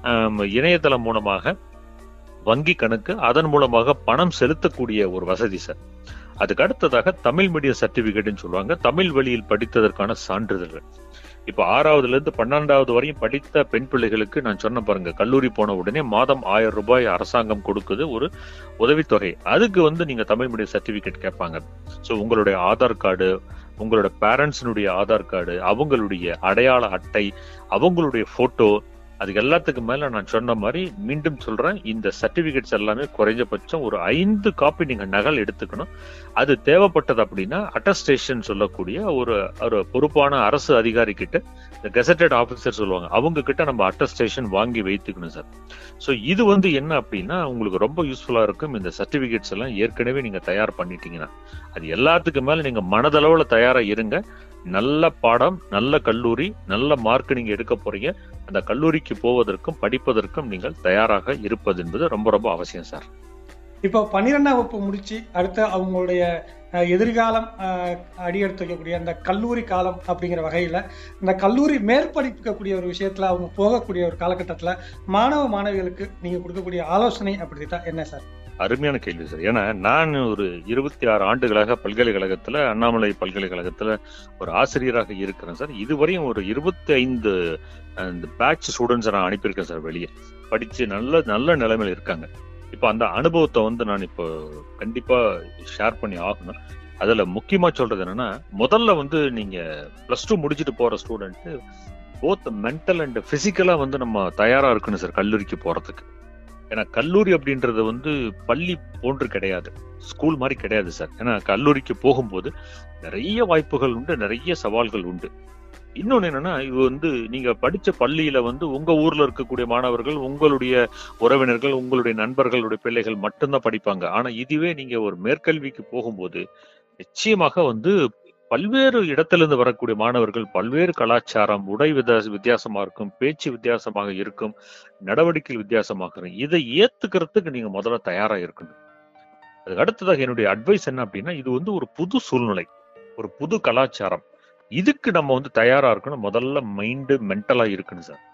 இணையதளம் மூலமாக வங்கி கணக்கு அதன் மூலமாக பணம் செலுத்தக்கூடிய ஒரு வசதி சார் அதுக்கு அடுத்ததாக தமிழ் மீடியம் சர்டிபிகேட்னு சொல்லுவாங்க தமிழ் வழியில் படித்ததற்கான சான்றிதழ்கள் இப்ப ஆறாவதுல இருந்து பன்னெண்டாவது வரையும் படித்த பெண் பிள்ளைகளுக்கு நான் சொன்ன பாருங்க கல்லூரி போன உடனே மாதம் ஆயிரம் ரூபாய் அரசாங்கம் கொடுக்குது ஒரு உதவித்தொகை அதுக்கு வந்து நீங்க தமிழ் மீடியம் சர்டிபிகேட் கேட்பாங்க ஸோ உங்களுடைய ஆதார் கார்டு உங்களோட பேரண்ட்ஸினுடைய ஆதார் கார்டு அவங்களுடைய அடையாள அட்டை அவங்களுடைய போட்டோ அது எல்லாத்துக்கு மேல நான் சொன்ன மாதிரி மீண்டும் சொல்றேன் இந்த சர்டிபிகேட்ஸ் எல்லாமே குறைஞ்சபட்சம் ஒரு ஐந்து காப்பி நீங்க நகல் எடுத்துக்கணும் அது தேவைப்பட்டது அப்படின்னா அட்டஸ்டேஷன் சொல்லக்கூடிய ஒரு ஒரு பொறுப்பான அரசு அதிகாரி கிட்ட இந்த கெசட்டட் ஆபீசர் சொல்லுவாங்க அவங்க கிட்ட நம்ம அட்டஸ்டேஷன் வாங்கி வைத்துக்கணும் சார் ஸோ இது வந்து என்ன அப்படின்னா உங்களுக்கு ரொம்ப யூஸ்ஃபுல்லா இருக்கும் இந்த சர்டிபிகேட்ஸ் எல்லாம் ஏற்கனவே நீங்க தயார் பண்ணிட்டீங்கன்னா அது எல்லாத்துக்கு மேல நீங்க மனதளவுல தயாரா இருங்க நல்ல பாடம் நல்ல கல்லூரி நல்ல மார்க் நீங்க எடுக்க போறீங்க அந்த கல்லூரிக்கு போவதற்கும் படிப்பதற்கும் நீங்கள் தயாராக இருப்பது என்பது ரொம்ப ரொம்ப அவசியம் சார் இப்போ பன்னிரெண்டாம் வகுப்பு முடிச்சு அடுத்து அவங்களுடைய எதிர்காலம் அடியெடுத்து வைக்கக்கூடிய அந்த கல்லூரி காலம் அப்படிங்கிற வகையில் இந்த கல்லூரி மேற்படிக்கக்கூடிய ஒரு விஷயத்தில் அவங்க போகக்கூடிய ஒரு காலகட்டத்தில் மாணவ மாணவிகளுக்கு நீங்கள் கொடுக்கக்கூடிய ஆலோசனை அப்படி தான் என்ன சார் அருமையான கேள்வி சார் ஏன்னா நான் ஒரு இருபத்தி ஆறு ஆண்டுகளாக பல்கலைக்கழகத்துல அண்ணாமலை பல்கலைக்கழகத்துல ஒரு ஆசிரியராக இருக்கிறேன் சார் இதுவரையும் ஒரு இருபத்தி ஐந்து இந்த பேட்ச் ஸ்டூடெண்ட்ஸ் நான் அனுப்பியிருக்கேன் சார் வெளியே படிச்சு நல்ல நல்ல நிலைமையில இருக்காங்க இப்போ அந்த அனுபவத்தை வந்து நான் இப்போ கண்டிப்பா ஷேர் பண்ணி ஆகணும் அதுல முக்கியமா சொல்றது என்னன்னா முதல்ல வந்து நீங்க பிளஸ் டூ முடிச்சுட்டு போற ஸ்டூடெண்ட் போத் மென்டல் அண்ட் பிசிக்கலா வந்து நம்ம தயாரா இருக்கணும் சார் கல்லூரிக்கு போறதுக்கு ஏன்னா கல்லூரி அப்படின்றது வந்து பள்ளி போன்று கிடையாது ஸ்கூல் மாதிரி கிடையாது சார் ஏன்னா கல்லூரிக்கு போகும்போது நிறைய வாய்ப்புகள் உண்டு நிறைய சவால்கள் உண்டு இன்னொன்னு என்னன்னா இது வந்து நீங்க படிச்ச பள்ளியில வந்து உங்க ஊர்ல இருக்கக்கூடிய மாணவர்கள் உங்களுடைய உறவினர்கள் உங்களுடைய நண்பர்களுடைய பிள்ளைகள் மட்டும்தான் படிப்பாங்க ஆனா இதுவே நீங்க ஒரு மேற்கல்விக்கு போகும்போது நிச்சயமாக வந்து பல்வேறு இடத்திலிருந்து வரக்கூடிய மாணவர்கள் பல்வேறு கலாச்சாரம் உடை வித வித்தியாசமா இருக்கும் பேச்சு வித்தியாசமாக இருக்கும் நடவடிக்கை வித்தியாசமாக இருக்கும் இதை ஏத்துக்கிறதுக்கு நீங்க முதல்ல தயாரா இருக்கணும் அதுக்கு அடுத்ததாக என்னுடைய அட்வைஸ் என்ன அப்படின்னா இது வந்து ஒரு புது சூழ்நிலை ஒரு புது கலாச்சாரம் இதுக்கு நம்ம வந்து தயாரா இருக்கணும் முதல்ல மைண்டு மென்டலா இருக்கணும் சார்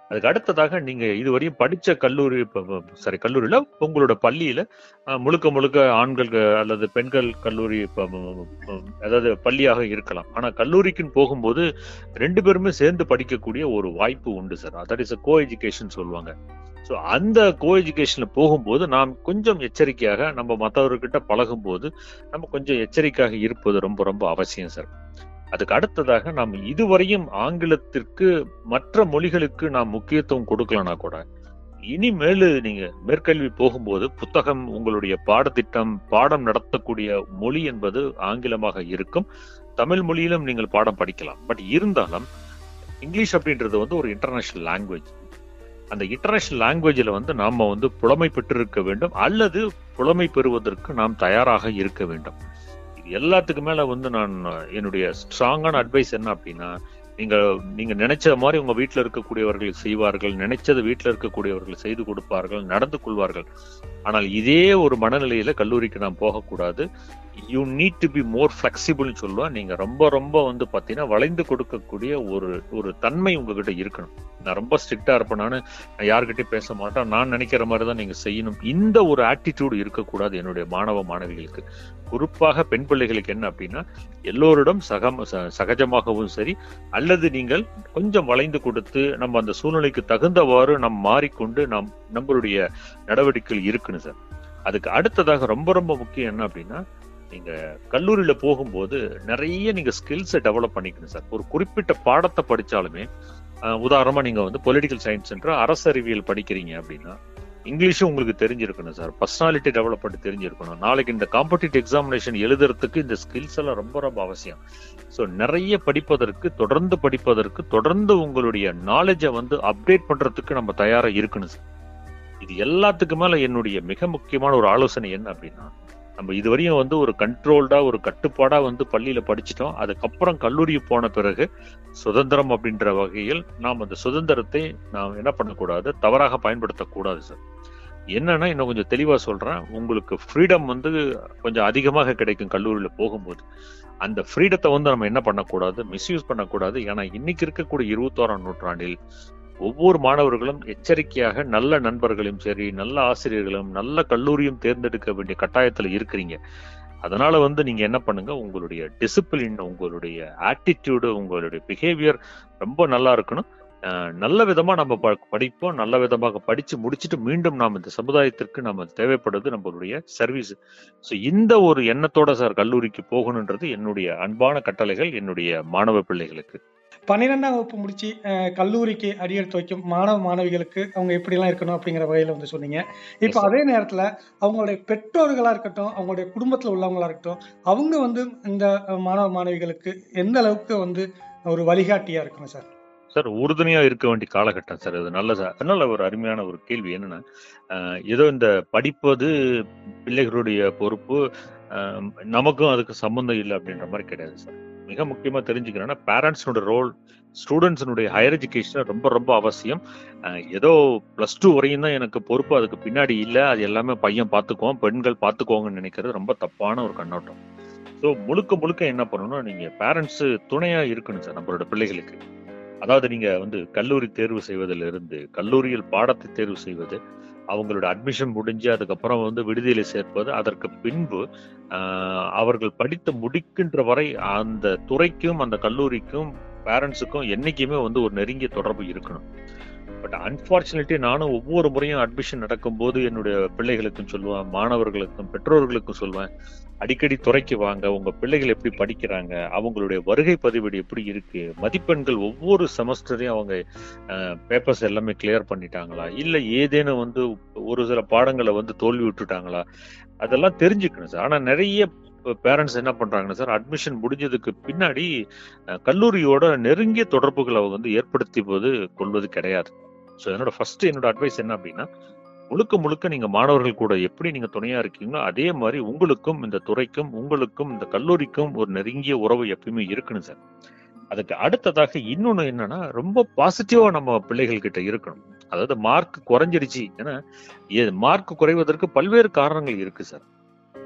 அதுக்கு அடுத்ததாக நீங்க இதுவரையும் படிச்ச கல்லூரி சாரி கல்லூரியில உங்களோட பள்ளியில அஹ், முழுக்க முழுக்க ஆண்கள் க- அல்லது பெண்கள் கல்லூரி ப- ப- ப- அதாவது பள்ளியாக இருக்கலாம் ஆனா கல்லூரிக்குன்னு போகும்போது ரெண்டு பேருமே சேர்ந்து படிக்கக்கூடிய ஒரு வாய்ப்பு உண்டு sir that is co education சொல்லுவாங்க ஸோ அந்த கோ எஜுகேஷன்ல போகும்போது நாம் கொஞ்சம் எச்சரிக்கையாக நம்ம மற்றவர்கிட்ட பழகும்போது நம்ம கொஞ்சம் எச்சரிக்கையாக இருப்பது ரொம்ப ரொம்ப அவசியம் சார் அதுக்கு அடுத்ததாக நாம் இதுவரையும் ஆங்கிலத்திற்கு மற்ற மொழிகளுக்கு நாம் முக்கியத்துவம் கொடுக்கலனா கூட இனிமேலு நீங்க மேற்கல்வி போகும்போது புத்தகம் உங்களுடைய பாடத்திட்டம் பாடம் நடத்தக்கூடிய மொழி என்பது ஆங்கிலமாக இருக்கும் தமிழ் மொழியிலும் நீங்கள் பாடம் படிக்கலாம் பட் இருந்தாலும் இங்கிலீஷ் அப்படின்றது வந்து ஒரு இன்டர்நேஷனல் லாங்குவேஜ் அந்த இன்டர்நேஷனல் லாங்குவேஜில் வந்து நாம வந்து புலமை பெற்றிருக்க வேண்டும் அல்லது புலமை பெறுவதற்கு நாம் தயாராக இருக்க வேண்டும் இது எல்லாத்துக்கு மேல வந்து நான் என்னுடைய ஸ்ட்ராங்கான அட்வைஸ் என்ன அப்படின்னா நீங்க நீங்க நினைச்ச மாதிரி உங்க வீட்டுல இருக்கக்கூடியவர்கள் செய்வார்கள் நினைச்சது வீட்டுல இருக்கக்கூடியவர்கள் செய்து கொடுப்பார்கள் நடந்து கொள்வார்கள் ஆனால் இதே ஒரு மனநிலையில கல்லூரிக்கு நாம் போகக்கூடாது you need to be more ஃபிளெக்சிபிள்னு சொல்லுவேன் நீங்க ரொம்ப ரொம்ப வந்து பாத்தீங்கன்னா வளைந்து கொடுக்கக்கூடிய ஒரு ஒரு தன்மை உங்ககிட்ட இருக்கணும் நான் ரொம்ப ஸ்ட்ரிக்டா இருப்பேன் நான் நான் யார்கிட்டயும் பேச மாட்டேன் நான் நினைக்கிற மாதிரி தான் நீங்க செய்யணும் இந்த ஒரு ஆட்டிடியூட் இருக்கக்கூடாது என்னுடைய மாணவ மாணவிகளுக்கு குறிப்பாக பெண் பிள்ளைகளுக்கு என்ன அப்படின்னா எல்லோரிடம் சகம் ச- சகஜமாகவும் சரி அல்லது நீங்கள் கொஞ்சம் வளைந்து கொடுத்து நம்ம அந்த சூழ்நிலைக்கு தகுந்தவாறு நாம் மாறிக்கொண்டு நாம் நம்மளுடைய நடவடிக்கைகள் இருக்குன்னு சார் அதுக்கு அடுத்ததாக ரொம்ப ரொம்ப முக்கியம் என்ன அப்படின்னா நீங்க கல்லூரியில போகும்போது நிறைய நீங்க ஸ்கில்ஸை டெவலப் பண்ணிக்கணும் சார் ஒரு குறிப்பிட்ட பாடத்தை படிச்சாலுமே அஹ், உதாரணமா நீங்க வந்து பொலிட்டிக்கல் சயின்ஸ் என்ற அரசறிவியல் படிக்கிறீங்க அப்படின்னா இங்கிலீஷும் உங்களுக்கு தெரிஞ்சிருக்கணும் சார் பர்சனாலிட்டி டெவலப் பண்ணி தெரிஞ்சிருக்கணும் நாளைக்கு இந்த காம்படிட்டிவ் எக்ஸாமினேஷன் எழுதுறதுக்கு இந்த ஸ்கில்ஸ் எல்லாம் ரொம்ப ரொம்ப அவசியம் ஸோ நிறைய படிப்பதற்கு தொடர்ந்து படிப்பதற்கு தொடர்ந்து உங்களுடைய நாலேஜை வந்து அப்டேட் பண்றதுக்கு நம்ம தயாரா இருக்கணும் சார் இது எல்லாத்துக்கு மேல என்னுடைய மிக முக்கியமான ஒரு ஆலோசனை என்ன அப்படின்னா நம்ம இதுவரையும் வந்து ஒரு கண்ட்ரோல்டா ஒரு கட்டுப்பாடா வந்து பள்ளியில படிச்சிட்டோம் அதுக்கப்புறம் கல்லூரி போன பிறகு சுதந்திரம் அப்படின்ற வகையில் நாம் அந்த சுதந்திரத்தை நாம் என்ன பண்ணக்கூடாது தவறாக பயன்படுத்தக்கூடாது சார் என்னன்னா இன்னும் கொஞ்சம் தெளிவா சொல்றேன் உங்களுக்கு ஃப்ரீடம் வந்து கொஞ்சம் அதிகமாக கிடைக்கும் கல்லூரியில போகும்போது அந்த ஃப்ரீடத்தை வந்து நம்ம என்ன பண்ணக்கூடாது மிஸ்யூஸ் பண்ணக்கூடாது ஏன்னா இன்னைக்கு இருக்கக்கூடிய இருபத்தோராம் நூற்றாண்டில் ஒவ்வொரு மாணவர்களும் எச்சரிக்கையாக நல்ல நண்பர்களையும் சரி நல்ல ஆசிரியர்களும் நல்ல கல்லூரியும் தேர்ந்தெடுக்க வேண்டிய கட்டாயத்துல இருக்கிறீங்க அதனால வந்து நீங்க என்ன பண்ணுங்க உங்களுடைய டிசிப்ளின் உங்களுடைய ஆட்டிடியூடு உங்களுடைய பிஹேவியர் ரொம்ப நல்லா இருக்கணும் அஹ் நல்ல விதமா நம்ம ப- படிப்போம் நல்ல விதமாக படிச்சு முடிச்சுட்டு மீண்டும் நாம் இந்த சமுதாயத்திற்கு நம்ம தேவைப்படுது நம்மளுடைய சர்வீஸ் ஸோ இந்த ஒரு எண்ணத்தோட சார் கல்லூரிக்கு போகணுன்றது என்னுடைய அன்பான கட்டளைகள் என்னுடைய மாணவ பிள்ளைகளுக்கு பன்னிரெண்டாம் வகுப்பு முடிச்சு அஹ், கல்லூரிக்கு அடியெடுத்து வைக்கும் மாணவ மாணவிகளுக்கு அவங்க எப்படிலாம் இருக்கணும் அப்படிங்கிற வகையில வந்து சொன்னீங்க இப்போ Yes, sir. அதே நேரத்துல அவங்களுடைய பெற்றோர்களா இருக்கட்டும் அவங்களுடைய குடும்பத்துல உள்ளவங்களா இருக்கட்டும் அவங்க வந்து இந்த அஹ், மாணவ மாணவிகளுக்கு எந்த அளவுக்கு வந்து ஒரு வழிகாட்டியா இருக்கணும் சார் சார் உறுதுணையா இருக்க வேண்டிய காலகட்டம் சார் அது நல்ல ச- நல்ல ஒரு அருமையான ஒரு கேள்வி என்னன்னா அஹ், ஏதோ இந்த படிப்பது பிள்ளைகளுடைய பொறுப்பு அஹ், நமக்கும் அதுக்கு சம்மந்தம் இல்லை அப்படின்ற மாதிரி கிடையாது சார் மிக முக்கியமா தெரிஞ்சுக்கிறேன்னா பேரண்ட்ஸோட ரோல் ஸ்டூடெண்ட்ஸினுடைய ஹையர் எஜுகேஷன் ரொம்ப ரொம்ப அவசியம் அஹ், ஏதோ பிளஸ் டூ வரையும் தான் எனக்கு பொறுப்பு அதுக்கு பின்னாடி இல்லை அது எல்லாமே பையன் பார்த்துக்குவோம் பெண்கள் பார்த்துக்குவாங்கன்னு நினைக்கிறது ரொம்ப தப்பான ஒரு கண்ணோட்டம் ஸோ முழுக்க முழுக்க என்ன பண்ணணும் நீங்க பேரண்ட்ஸ் துணையா இருக்கணும் சார் நம்மளோட பிள்ளைகளுக்கு அதாவது நீங்க வந்து கல்லூரி தேர்வு செய்வதிலிருந்து கல்லூரியில் பாடத்தை தேர்வு செய்வது அவங்களோட அட்மிஷன் முடிஞ்சு அதுக்கப்புறம் வந்து விடுதியில சேர்ப்பது அதற்கு பின்பு ஆஹ், அவர்கள் படித்து முடிக்கின்ற வரை அந்த துறைக்கும் அந்த கல்லூரிக்கும் பேரண்ட்ஸுக்கும் என்னைக்குமே வந்து ஒரு நெருங்கிய தொடர்பு இருக்கணும் பட் அன்பார்ச்சுனேட்லி நானும் ஒவ்வொரு முறையும் அட்மிஷன் நடக்கும்போது என்னுடைய பிள்ளைகளுக்கும் சொல்லுவேன் மாணவர்களுக்கும் பெற்றோர்களுக்கும் சொல்லுவேன் அடிக்கடி துறைக்கு வாங்க உங்க பிள்ளைகள் எப்படி படிக்கிறாங்க அவங்களுடைய வருகை பதிவேடு எப்படி இருக்கு மதிப்பெண்கள் ஒவ்வொரு செமஸ்டரையும் அவங்க பேப்பர்ஸ் எல்லாமே கிளியர் பண்ணிட்டாங்களா இல்ல ஏதேனும் வந்து ஒரு சில பாடங்களை வந்து தோல்வி விட்டுட்டாங்களா அதெல்லாம் தெரிஞ்சுக்கணும் சார் ஆனா நிறைய பேரண்ட்ஸ் என்ன பண்றாங்கன்னா சார் அட்மிஷன் முடிஞ்சதுக்கு பின்னாடி அஹ், கல்லூரியோட நெருங்கிய தொடர்புகளை அவங்க வந்து ஏற்படுத்திவது கொள்வது கிடையாது ஸோ என்னோட ஃபர்ஸ்ட் என்னோட அட்வைஸ் என்ன அப்படின்னா முழுக்க முழுக்க நீங்க மாணவர்கள் கூட எப்படி நீங்க துணையா இருக்கீங்களோ அதே மாதிரி உங்களுக்கும் இந்த துறைக்கும் உங்களுக்கும் இந்த கல்லூரிக்கும் ஒரு நெருங்கிய உறவு எப்பயுமே இருக்கணும் சார் அதுக்கு அடுத்ததாக இன்னொன்னு என்னன்னா ரொம்ப பாசிட்டிவா நம்ம பிள்ளைகள் கிட்ட இருக்கணும் அதாவது மார்க் குறைஞ்சிருச்சு ஏன்னா மார்க் குறைவதற்கு பல்வேறு காரணங்கள் இருக்கு சார்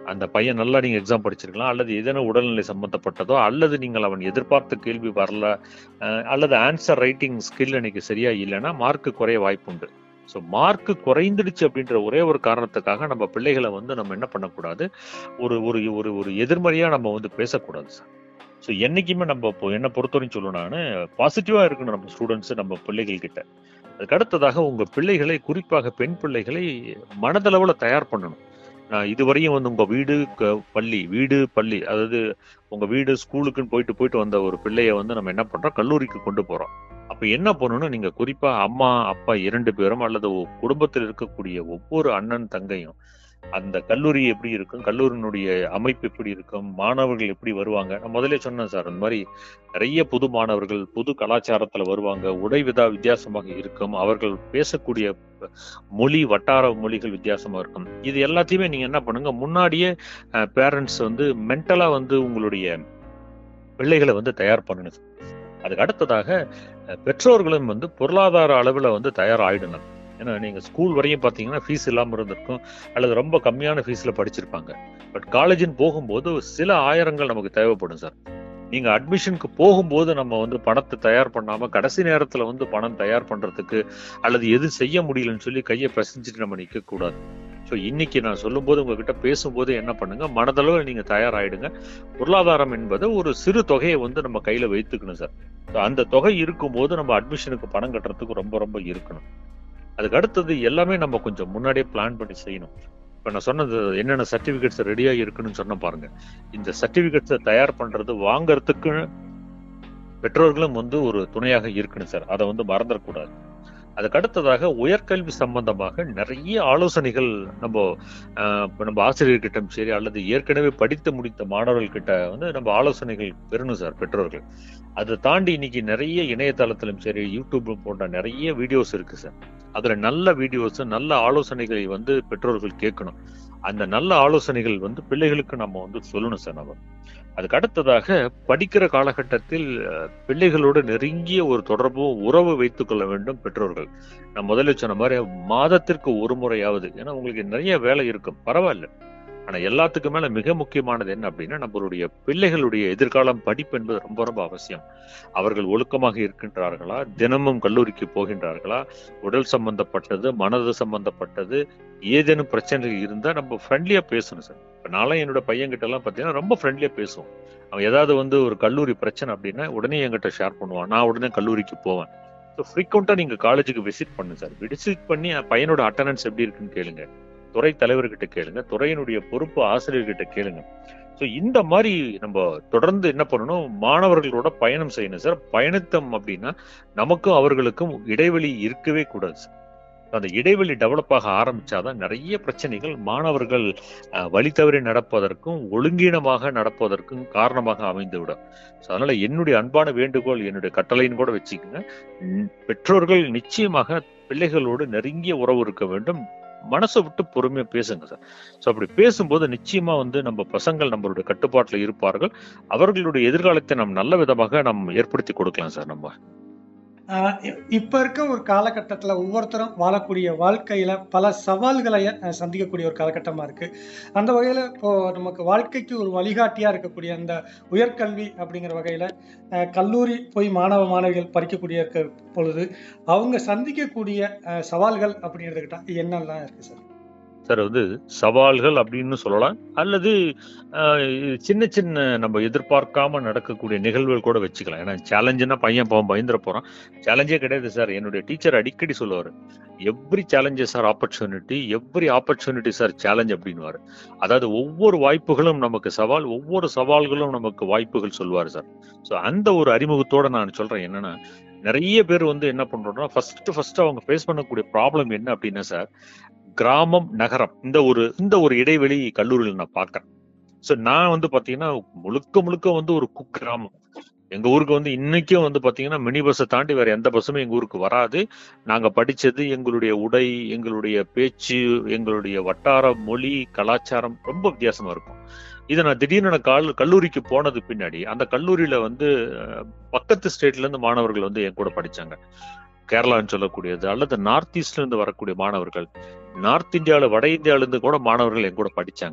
அந்த பையன் நல்லா நீங்க எக்ஸாம் படிச்சிருக்கலாம் அல்லது ஏதேனும் உடல்நிலை சம்பந்தப்பட்டதோ அல்லது நீங்கள் அவன் எதிர்பார்த்த கேள்வி வரல அஹ், அல்லது ஆன்சர் ரைட்டிங் ஸ்கில் எனக்கு சரியா இல்லைன்னா மார்க் குறைய வாய்ப்புண்டு ஸோ மார்க் குறைந்துடுச்சு அப்படின்ற ஒரே ஒரு காரணத்துக்காக நம்ம பிள்ளைகளை வந்து நம்ம என்ன பண்ணக்கூடாது ஒரு ஒரு ஒரு ஒரு எதிர்மறையா நம்ம வந்து பேசக்கூடாது சார் ஸோ என்னைக்குமே நம்ம இப்போ என்னை பொறுத்தவரையும் சொல்லணும்னு பாசிட்டிவா இருக்கணும் நம்ம ஸ்டூடெண்ட்ஸ் நம்ம பிள்ளைகள் கிட்ட அதுக்கு அடுத்ததாக உங்க பிள்ளைகளை குறிப்பாக பெண் பிள்ளைகளை மனதளவுல தயார் பண்ணணும் நான் இதுவரையும் வந்து உங்க வீடு க- பள்ளி வீடு பள்ளி அதாவது உங்க வீடு ஸ்கூலுக்குன்னு போயிட்டு போயிட்டு வந்த ஒரு பிள்ளைய வந்து நம்ம என்ன பண்றோம் கல்லூரிக்கு கொண்டு போறோம் அப்ப என்ன பண்ணணும் நீங்க குறிப்பா அம்மா அப்பா இரண்டு பேரும் அல்லது ஒ- குடும்பத்தில் இருக்கக்கூடிய ஒவ்வொரு அண்ணன் தங்கையும் அந்த கல்லூரி எப்படி இருக்கும் கல்லூரியினுடைய அமைப்பு எப்படி இருக்கும் மாணவர்கள் எப்படி வருவாங்க நான் முதல்ல சொன்னேன் சார் அந்த மாதிரி நிறைய புது மாணவர்கள் புது கலாச்சாரத்துல வருவாங்க உடை விதா வித்தியாசமாக இருக்கும் அவர்கள் பேசக்கூடிய மொழி வட்டார மொழிகள் வித்தியாசமா இருக்கும் இது எல்லாத்தையுமே நீங்க என்ன பண்ணுங்க முன்னாடியே பேரண்ட்ஸ் வந்து மென்டலா வந்து உங்களுடைய பிள்ளைகளை வந்து தயார் பண்ணணும் அதுக்கு அடுத்ததாக அஹ், பெற்றோர்களும் வந்து பொருளாதார அளவுல வந்து தயார் ஆயிடணும் ஏன்னா நீங்க ஸ்கூல் வரையும் பாத்தீங்கன்னா ஃபீஸ் இல்லாம இருந்திருக்கும் அல்லது ரொம்ப கம்மியான ஃபீஸ்ல படிச்சிருப்பாங்க பட் காலேஜின்னு போகும்போது சில ஆயிரங்கள் நமக்கு தேவைப்படும் சார் நீங்க அட்மிஷனுக்கு போகும்போது நம்ம வந்து பணத்தை தயார் பண்ணாம கடைசி நேரத்துல வந்து பணம் தயார் பண்றதுக்கு அல்லது எது செய்ய முடியலன்னு சொல்லி கையை பிசைஞ்சிட்டு நம்ம நிக்க கூடாது ஸோ இன்னைக்கு நான் சொல்லும்போது உங்ககிட்ட பேசும்போது என்ன பண்ணுங்க மனதளவில் நீங்க தயாராயிடுங்க பொருளாதாரம் என்பது ஒரு சிறு தொகையை வந்து நம்ம கையில வைத்துக்கணும் சார் So, அந்த தொகை இருக்கும்போது நம்ம அட்மிஷனுக்கு பணம் கட்டுறதுக்கு ரொம்ப ரொம்ப இருக்கணும் அதுக்கு அடுத்தது எல்லாமே நம்ம கொஞ்சம் முன்னாடியே பிளான் பண்ணி செய்யணும் இப்ப நான் சொன்னது என்னென்ன சர்டிபிகேட்ஸ் ரெடியா இருக்குன்னு சொன்ன பாருங்க இந்த சர்டிபிகேட்ஸை தயார் பண்றது வாங்குறதுக்கு பெற்றோர்களும் வந்து ஒரு துணையாக இருக்கணும் சார் அதை வந்து மறந்துடக்கூடாது அதுக்கு அடுத்ததாக உயர்கல்வி சம்பந்தமாக நிறைய ஆலோசனைகள் நம்ம ஆஹ், இப்ப நம்ம ஆசிரியர்கிட்டும் சரி அல்லது ஏற்கனவே படித்து முடித்த மாணவர்கள்கிட்ட வந்து நம்ம ஆலோசனைகள் பெறணும் சார் பெற்றோர்கள் அதை தாண்டி இன்னைக்கு நிறைய இணையதளத்திலும் சரி யூடியூப் போன்ற நிறைய வீடியோஸ் இருக்கு சார் அதுல நல்ல வீடியோஸ் நல்ல ஆலோசனைகளை வந்து பெற்றோர்கள் கேட்கணும் அந்த நல்ல ஆலோசனைகள் வந்து பிள்ளைகளுக்கு நம்ம வந்து சொல்லணும் சார் நம்ம அதுக்கு அடுத்ததாக படிக்கிற காலகட்டத்தில் அஹ், பிள்ளைகளோடு நெருங்கிய ஒரு தொடர்பும் உறவு வைத்துக் கொள்ள வேண்டும் பெற்றோர்கள் நான் முதல்ல சொன்ன மாதிரி மாதத்திற்கு ஒரு முறையாவது ஏன்னா உங்களுக்கு நிறைய வேலை இருக்கும் பரவாயில்ல ஆனா எல்லாத்துக்கும் மேல மிக முக்கியமானது என்ன அப்படின்னா நம்மளுடைய பிள்ளைகளுடைய எதிர்காலம் படிப்பு என்பது ரொம்ப ரொம்ப அவசியம் அவர்கள் ஒழுக்கமாக இருக்கின்றார்களா தினமும் கல்லூரிக்கு போகின்றார்களா உடல் சம்பந்தப்பட்டது மனது சம்பந்தப்பட்டது ஏதேனும் பிரச்சனைகள் இருந்தா நம்ம ஃப்ரெண்ட்லியா பேசணும் சார் இப்ப நான்லாம் என்னோட பையன்கிட்ட எல்லாம் பாத்தீங்கன்னா ரொம்ப ஃப்ரெண்ட்லியா பேசுவோம் அவன் ஏதாவது வந்து ஒரு கல்லூரி பிரச்சனை அப்படின்னா உடனே என்கிட்ட ஷேர் பண்ணுவான் நான் உடனே கல்லூரிக்கு போவேன் ஸோ ஃப்ரீக்வெண்டா நீங்க காலேஜுக்கு விசிட் பண்ணுங்க சார் விசிட் பண்ணி என் பையனோட அட்டண்டன்ஸ் எப்படி இருக்குன்னு கேளுங்க துறை தலைவர்கிட்ட கேளுங்க துறையினுடைய பொறுப்பு ஆசிரியர்கிட்ட கேளுங்க ஸோ இந்த மாதிரி நம்ம தொடர்ந்து என்ன பண்ணணும் மாணவர்களோட பயணம் செய்யணும் சார் பயணித்தம் அப்படின்னா நமக்கும் அவர்களுக்கும் இடைவெளி இருக்கவே கூடாது சார் அந்த இடைவெளி டெவலப் ஆக ஆரம்பிச்சாதான் நிறைய பிரச்சனைகள் மாணவர்கள் அஹ், வழி தவறி நடப்பதற்கும் ஒழுங்கீனமாக நடப்பதற்கும் காரணமாக அமைந்துவிடும் ஸோ அதனால என்னுடைய அன்பான வேண்டுகோள் என்னுடைய கட்டளைன்னு கூட வச்சுக்கோங்க ம், பெற்றோர்கள் நிச்சயமாக பிள்ளைகளோடு நெருங்கிய உறவு இருக்க வேண்டும் மனசை விட்டு பொறுமையா பேசுங்க சார் ஸோ அப்படி பேசும்போது நிச்சயமா வந்து நம்ம பசங்கள் நம்மளுடைய கட்டுப்பாட்டில் இருப்பார்கள் அவர்களுடைய எதிர்காலத்தை நாம் நல்ல விதமாக நாம் ஏற்படுத்தி கொடுக்கலாம் சார் நம்ம ஆஹ் இ- இப்ப இருக்க ஒரு காலகட்டத்துல ஒவ்வொருத்தரும் வாழக்கூடிய வாழ்க்கையில பல சவால்களை அஹ், சந்திக்கக்கூடிய ஒரு காலகட்டமா இருக்கு அந்த வகையில இப்போ நமக்கு வாழ்க்கைக்கு ஒரு வழிகாட்டியா இருக்கக்கூடிய அந்த உயர்கல்வி அப்படிங்கிற வகையில அஹ், கல்லூரி போய் மாணவ மாணவிகள் படிக்கக்கூடிய இருக்க பொழுது அவங்க சந்திக்கக்கூடிய அஹ், சவால்கள் அப்படிங்கிறதுக்கிட்ட என்னெல்லாம் இருக்கு சார் சார் வந்து சவால்கள் அப்படின்னு சொல்லலாம் அல்லது ஆஹ், சின்ன சின்ன நம்ம எதிர்பார்க்காம நடக்கக்கூடிய நிகழ்வுகள் கூட வச்சுக்கலாம் ஏன்னா சேலஞ்சுன்னா பையன் பாவம் பயந்துட போறான் சேலஞ்சே கிடையாது சார் என்னுடைய டீச்சர் அடிக்கடி சொல்லுவார் every challenges sir opportunity every opportunity sir challenge அப்படின்னுவாரு அதாவது ஒவ்வொரு வாய்ப்புகளும் நமக்கு சவால் ஒவ்வொரு சவால்களும் நமக்கு வாய்ப்புகள் சொல்லுவார் சார் ஸோ அந்த ஒரு அறிமுகத்தோட நான் சொல்றேன் என்னன்னா நிறைய பேர் வந்து என்ன பண்றோம்னா ஃபர்ஸ்ட் ஃபர்ஸ்ட் அவங்க ஃபேஸ் பண்ணக்கூடிய ப்ராப்ளம் என்ன அப்படின்னா சார் கிராமம் நகரம் இந்த ஒரு இந்த ஒரு இடைவெளி கல்லூரியில் நான் பார்க்கறேன் ஸோ நான் வந்து பாத்தீங்கன்னா முழுக்க முழுக்க வந்து ஒரு குக்கிராமம் எங்க ஊருக்கு வந்து இன்னைக்கும் வந்து பாத்தீங்கன்னா மினி பஸ்ஸை தாண்டி வேற எந்த பஸ்ஸுமே எங்க ஊருக்கு வராது நாங்க படிச்சது எங்களுடைய உடை எங்களுடைய பேச்சு எங்களுடைய வட்டார மொழி கலாச்சாரம் ரொம்ப வித்தியாசமா இருக்கும் இதை நான் திடீர்னு நான் கால் கல்லூரிக்கு போனது பின்னாடி அந்த கல்லூரியில வந்து அஹ், பக்கத்து ஸ்டேட்ல இருந்து மாணவர்கள் வந்து என் கூட படிச்சாங்க கேரளான்னு சொல்லக்கூடியது அல்லது நார்த் ஈஸ்ட்ல இருந்து வரக்கூடிய மாணவர்கள் நார்த் இந்தியாவில வட இந்தியாவில இருந்து கூட மாணவர்கள் என் கூட படிச்சாங்க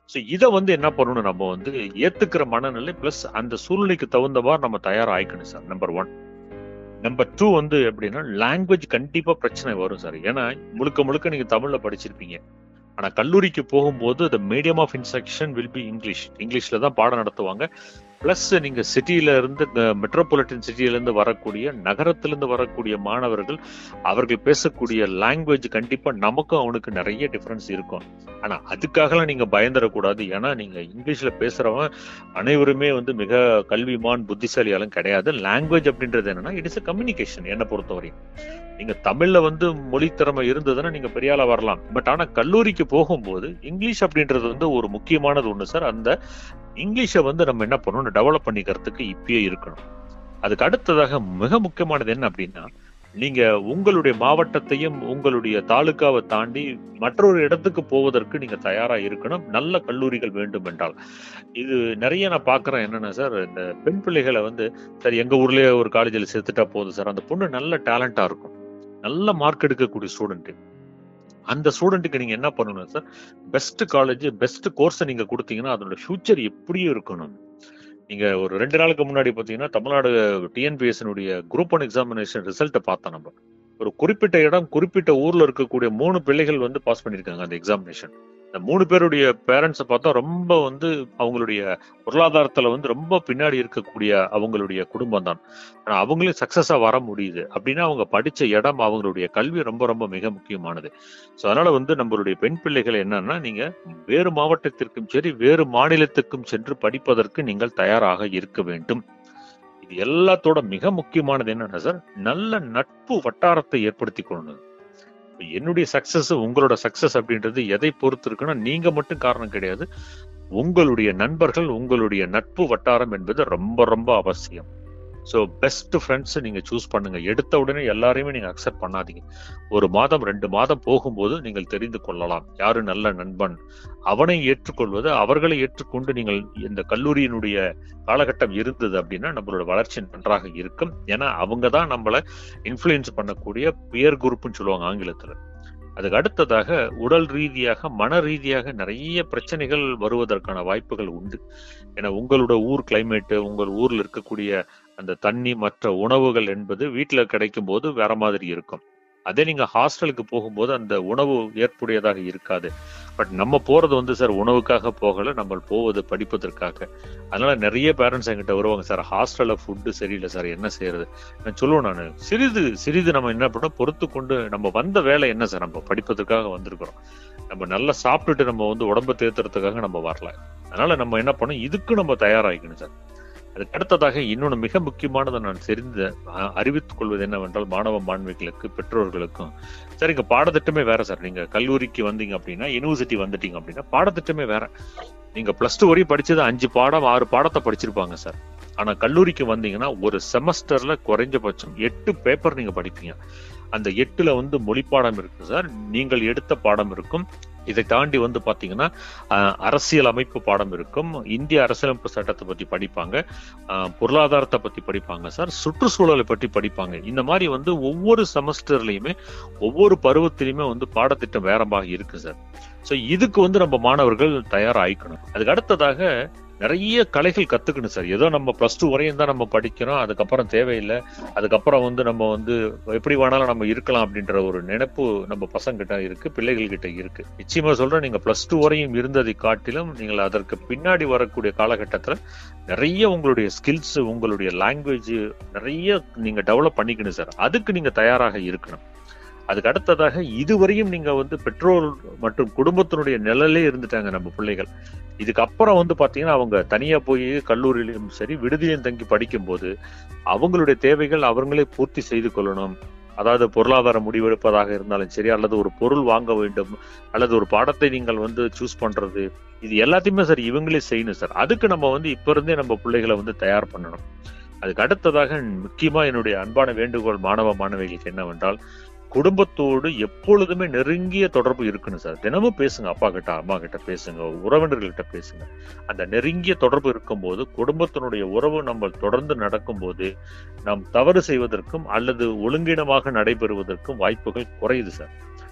ஸோ இதை வந்து என்ன பண்ணணும் நம்ம வந்து ஏத்துக்கிற மனநிலை பிளஸ் அந்த சூழ்நிலைக்கு தகுந்தவாறு நம்ம தயாரா ஆயிக்கணும் sir number one number two வந்து எப்படின்னா லாங்குவேஜ் கண்டிப்பா பிரச்சனை வரும் சார் ஏன்னா முழுக்க முழுக்க நீங்க தமிழ்ல படிச்சிருப்பீங்க ஆனா கல்லூரிக்கு போகும்போது the medium of instruction will be English இங்கிலீஷ்ல தான் பாடம் நடத்துவாங்க பிளஸ் நீங்க சிட்டியில இருந்து மெட்ரோபாலிட்டன் சிட்டியில இருந்து வரக்கூடிய நகரத்திலிருந்து வரக்கூடிய மாணவர்கள் அவர்கள் பேசக்கூடிய லாங்குவேஜ் கண்டிப்பா நமக்கும் அவனுக்கு நிறைய டிஃபரன்ஸ் இருக்கும் ஆனா அதுக்காகலாம் நீங்க பயந்துடக்கூடாது ஏன்னா நீங்க இங்கிலீஷ்ல பேசுறவன் அனைவருமே வந்து மிக கல்விமான் புத்திசாலியாலும் கிடையாது லாங்குவேஜ் அப்படின்றது என்னன்னா இட் இஸ் கம்யூனிகேஷன் என்னை பொறுத்தவரையும் நீங்க தமிழ்ல வந்து மொழி திறமை இருந்ததுன்னா நீங்க பெரிய ஆளா வரலாம் பட் ஆனா கல்லூரிக்கு போகும்போது இங்கிலீஷ் அப்படின்றது வந்து ஒரு முக்கியமானது ஒண்ணு சார் அந்த இங்கிலீஷை வந்து நம்ம என்ன பண்ணணும் டெவலப் பண்ணிக்கிறதுக்கு இப்பயே இருக்கணும் அதுக்கு அடுத்ததாக மிக முக்கியமானது என்ன அப்படின்னா நீங்க உங்களுடைய மாவட்டத்தையும் உங்களுடைய தாலுகாவை தாண்டி மற்றொரு இடத்துக்கு போவதற்கு நீங்க தயாரா இருக்கணும் நல்ல கல்லூரிகள் வேண்டும் என்றால் இது நிறைய நான் பாக்குறேன் என்னன்னா சார் இந்த பெண் பிள்ளைகளை வந்து சார் எங்க ஊர்லயே ஒரு காலேஜில் சேர்த்துட்டா போதும் சார் அந்த பொண்ணு நல்ல டேலண்டா இருக்கும் நல்ல மார்க் எடுக்கக்கூடிய ஸ்டூடெண்ட் அந்த ஸ்டூடெண்ட்டுக்கு நீங்க என்ன பண்ணணும் சார் பெஸ்ட் காலேஜ் பெஸ்ட் கோர்ஸை நீங்க கொடுத்தீங்கன்னா அதோட ஃபியூச்சர் எப்படியும் இருக்கணும் நீங்க ஒரு ரெண்டு நாளுக்கு முன்னாடி பாத்தீங்கன்னா தமிழ்நாடு டிஎன்பிஎஸ்னுடைய குரூப் ஒன் எக்ஸாமினேஷன் ரிசல்ட்டை பார்த்தோம் நம்ம ஒரு குறிப்பிட்ட இடம் குறிப்பிட்ட ஊர்ல இருக்கக்கூடிய மூணு பிள்ளைகள் வந்து பாஸ் பண்ணிருக்காங்க அந்த எக்ஸாமினேஷன் இந்த மூணு பேருடைய பேரண்ட்ஸை பார்த்தா ரொம்ப வந்து அவங்களுடைய பொருளாதாரத்துல வந்து ரொம்ப பின்னாடி இருக்கக்கூடிய அவங்களுடைய குடும்பம் தான் ஆனா அவங்களே சக்சஸா வர முடியுது அப்படின்னா அவங்க படிச்ச இடம் அவங்களுடைய கல்வி ரொம்ப ரொம்ப மிக முக்கியமானது ஸோ அதனால வந்து நம்மளுடைய பெண் பிள்ளைகள் என்னன்னா நீங்க வேறு மாவட்டத்திற்கும் சரி வேறு மாநிலத்துக்கும் சென்று படிப்பதற்கு நீங்கள் தயாராக இருக்க வேண்டும் இது எல்லாத்தோட மிக முக்கியமானது என்னன்னா சார் நல்ல நட்பு வட்டாரத்தை ஏற்படுத்தி கொள்ளணும் என்னுடைய சக்சஸ் உங்களோட சக்சஸ் அப்படின்றது எதை பொறுத்து இருக்குன்னா நீங்க மட்டும் காரணம் கிடையாது உங்களுடைய நண்பர்கள் உங்களுடைய நட்பு வட்டாரம் என்பது ரொம்ப ரொம்ப அவசியம் ஸோ பெஸ்ட் ஃப்ரெண்ட்ஸ் நீங்க சூஸ் பண்ணுங்க எடுத்த உடனே எல்லாரையுமே நீங்க அக்செப்ட் பண்ணாதீங்க ஒரு மாதம் ரெண்டு மாதம் போகும்போது நீங்கள் தெரிந்து கொள்ளலாம் யாரு நல்ல நண்பன் அவனை ஏற்றுக்கொள்வது அவர்களை ஏற்றுக்கொண்டு நீங்கள் இந்த கல்லூரியினுடைய காலகட்டம் இருந்தது அப்படின்னா நம்மளோட வளர்ச்சி நன்றாக இருக்கும் ஏன்னா அவங்க தான் நம்மளை இன்ஃப்ளூயன்ஸ் பண்ணக்கூடிய பியர் குரூப்னு சொல்லுவாங்க ஆங்கிலத்துல அதுக்கு அடுத்ததாக உடல் ரீதியாக மன ரீதியாக நிறைய பிரச்சனைகள் வருவதற்கான வாய்ப்புகள் உண்டு ஏன்னா உங்களோட ஊர் கிளைமேட்டு உங்கள் ஊர்ல இருக்கக்கூடிய அந்த தண்ணி மற்ற உணவுகள் என்பது வீட்டுல கிடைக்கும் போது வேற மாதிரி இருக்கும் அதே நீங்க ஹாஸ்டலுக்கு போகும்போது அந்த உணவு ஏற்புடையதாக இருக்காது பட் நம்ம போறது வந்து சார் உணவுக்காக போகல நம்ம போவது படிப்பதற்காக அதனால நிறைய பேரண்ட்ஸ் என்கிட்ட வருவாங்க சார் ஹாஸ்டல்ல ஃபுட்டு சரியில்லை சார் என்ன செய்யறது நான் சொல்லுவேன் நான் சிறிது சிறிது நம்ம என்ன பண்ணோம் பொறுத்து கொண்டு நம்ம வந்த வேலை என்ன சார் நம்ம படிப்பதற்காக வந்திருக்கிறோம் நம்ம நல்லா சாப்பிட்டுட்டு நம்ம வந்து உடம்ப தேத்துறதுக்காக நம்ம வரல அதனால நம்ம என்ன பண்ணோம் இதுக்கு நம்ம தயாராகிக்கணும் சார் அதுக்கு அடுத்ததாக இன்னொன்று மிக முக்கியமானதை நான் தெரிந்து அறிவித்துக் கொள்வது என்னவென்றால் மாணவ மாணவிகளுக்கு பெற்றோர்களுக்கும் சார் இங்க பாடத்திட்டமே வேற சார் நீங்க கல்லூரிக்கு வந்தீங்க அப்படின்னா யூனிவர்சிட்டி வந்துட்டீங்க அப்படின்னா பாடத்திட்டமே வேற நீங்க பிளஸ் டூ வரையும் படிச்சது அஞ்சு பாடம் ஆறு பாடத்தை படிச்சிருப்பாங்க சார் ஆனா கல்லூரிக்கு வந்தீங்கன்னா ஒரு செமஸ்டர்ல குறைஞ்சபட்சம் எட்டு பேப்பர் நீங்க படிப்பீங்க அந்த எட்டுல வந்து மொழி பாடம் இருக்கு சார் நீங்கள் எடுத்த பாடம் இருக்கும் இதை தாண்டி வந்து பாத்தீங்கன்னா அரசியல் அமைப்பு பாடம் இருக்கும் இந்திய அரசியலமைப்பு சட்டத்தை பத்தி படிப்பாங்க பொருளாதாரத்தை பத்தி படிப்பாங்க சார் சுற்றுச்சூழலை பற்றி படிப்பாங்க இந்த மாதிரி வந்து ஒவ்வொரு செமஸ்டர்லயுமே ஒவ்வொரு பருவத்திலையுமே வந்து பாடத்திட்டம் வேறமாக இருக்கு சார் ஸோ இதுக்கு வந்து நம்ம மாணவர்கள் தயாராகிக்கணும் அதுக்கு அடுத்ததாக நிறைய கலைகள் கத்துக்கணும் சார் ஏதோ நம்ம பிளஸ் டூ வரையும் தான் நம்ம படிக்கிறோம் அதுக்கப்புறம் தேவையில்லை அதுக்கப்புறம் வந்து நம்ம வந்து எப்படி வேணாலும் நம்ம இருக்கலாம் அப்படின்ற ஒரு நினைப்பு நம்ம பசங்க கிட்ட இருக்கு பிள்ளைகள் கிட்ட இருக்கு நிச்சயமா சொல்றேன் நீங்க பிளஸ் டூ வரையும் இருந்ததை காட்டிலும் நீங்கள் அதற்கு பின்னாடி வரக்கூடிய காலகட்டத்துல நிறைய உங்களுடைய ஸ்கில்ஸ் உங்களுடைய லாங்குவேஜ் நிறைய நீங்க டெவலப் பண்ணிக்கணும் சார் அதுக்கு நீங்க தயாராக இருக்கணும் அதுக்கு அடுத்ததாக இதுவரையும் நீங்க வந்து பெற்றோர் மற்றும் குடும்பத்தினுடைய நிழலே இருந்துட்டாங்க நம்ம பிள்ளைகள் இதுக்கப்புறம் வந்து பாத்தீங்கன்னா அவங்க தனியா போய் கல்லூரியிலும் சரி விடுதியிலும் தங்கி படிக்கும்போது அவங்களுடைய தேவைகள் அவங்களே பூர்த்தி செய்து கொள்ளணும் அதாவது பொருளாதார முடிவெடுப்பதாக இருந்தாலும் சரி அல்லது ஒரு பொருள் வாங்க வேண்டும் அல்லது ஒரு பாடத்தை நீங்கள் வந்து சூஸ் பண்றது இது எல்லாத்தையுமே சார் இவங்களே செய்யணும் சார் அதுக்கு நம்ம வந்து இப்ப இருந்தே நம்ம பிள்ளைகளை வந்து தயார் பண்ணணும் அதுக்கு அடுத்ததாக முக்கியமா என்னுடைய அன்பான வேண்டுகோள் மாணவ மாணவிகளுக்கு என்னவென்றால் குடும்பத்தோடு எப்பொழுதுமே நெருங்கிய தொடர்பு இருக்கணும் சார் தினமும் பேசுங்க அப்பா கிட்ட அம்மா கிட்ட பேசுங்க உறவினர்கள்கிட்ட பேசுங்க அந்த நெருங்கிய தொடர்பு இருக்கும்போது குடும்பத்தினுடைய உறவு நம்ம தொடர்ந்து நடக்கும்போது நாம் தவறு செய்வதற்கும் அல்லது ஒழுங்கினமாக நடைபெறுவதற்கும் வாய்ப்புகள் குறையுது சார்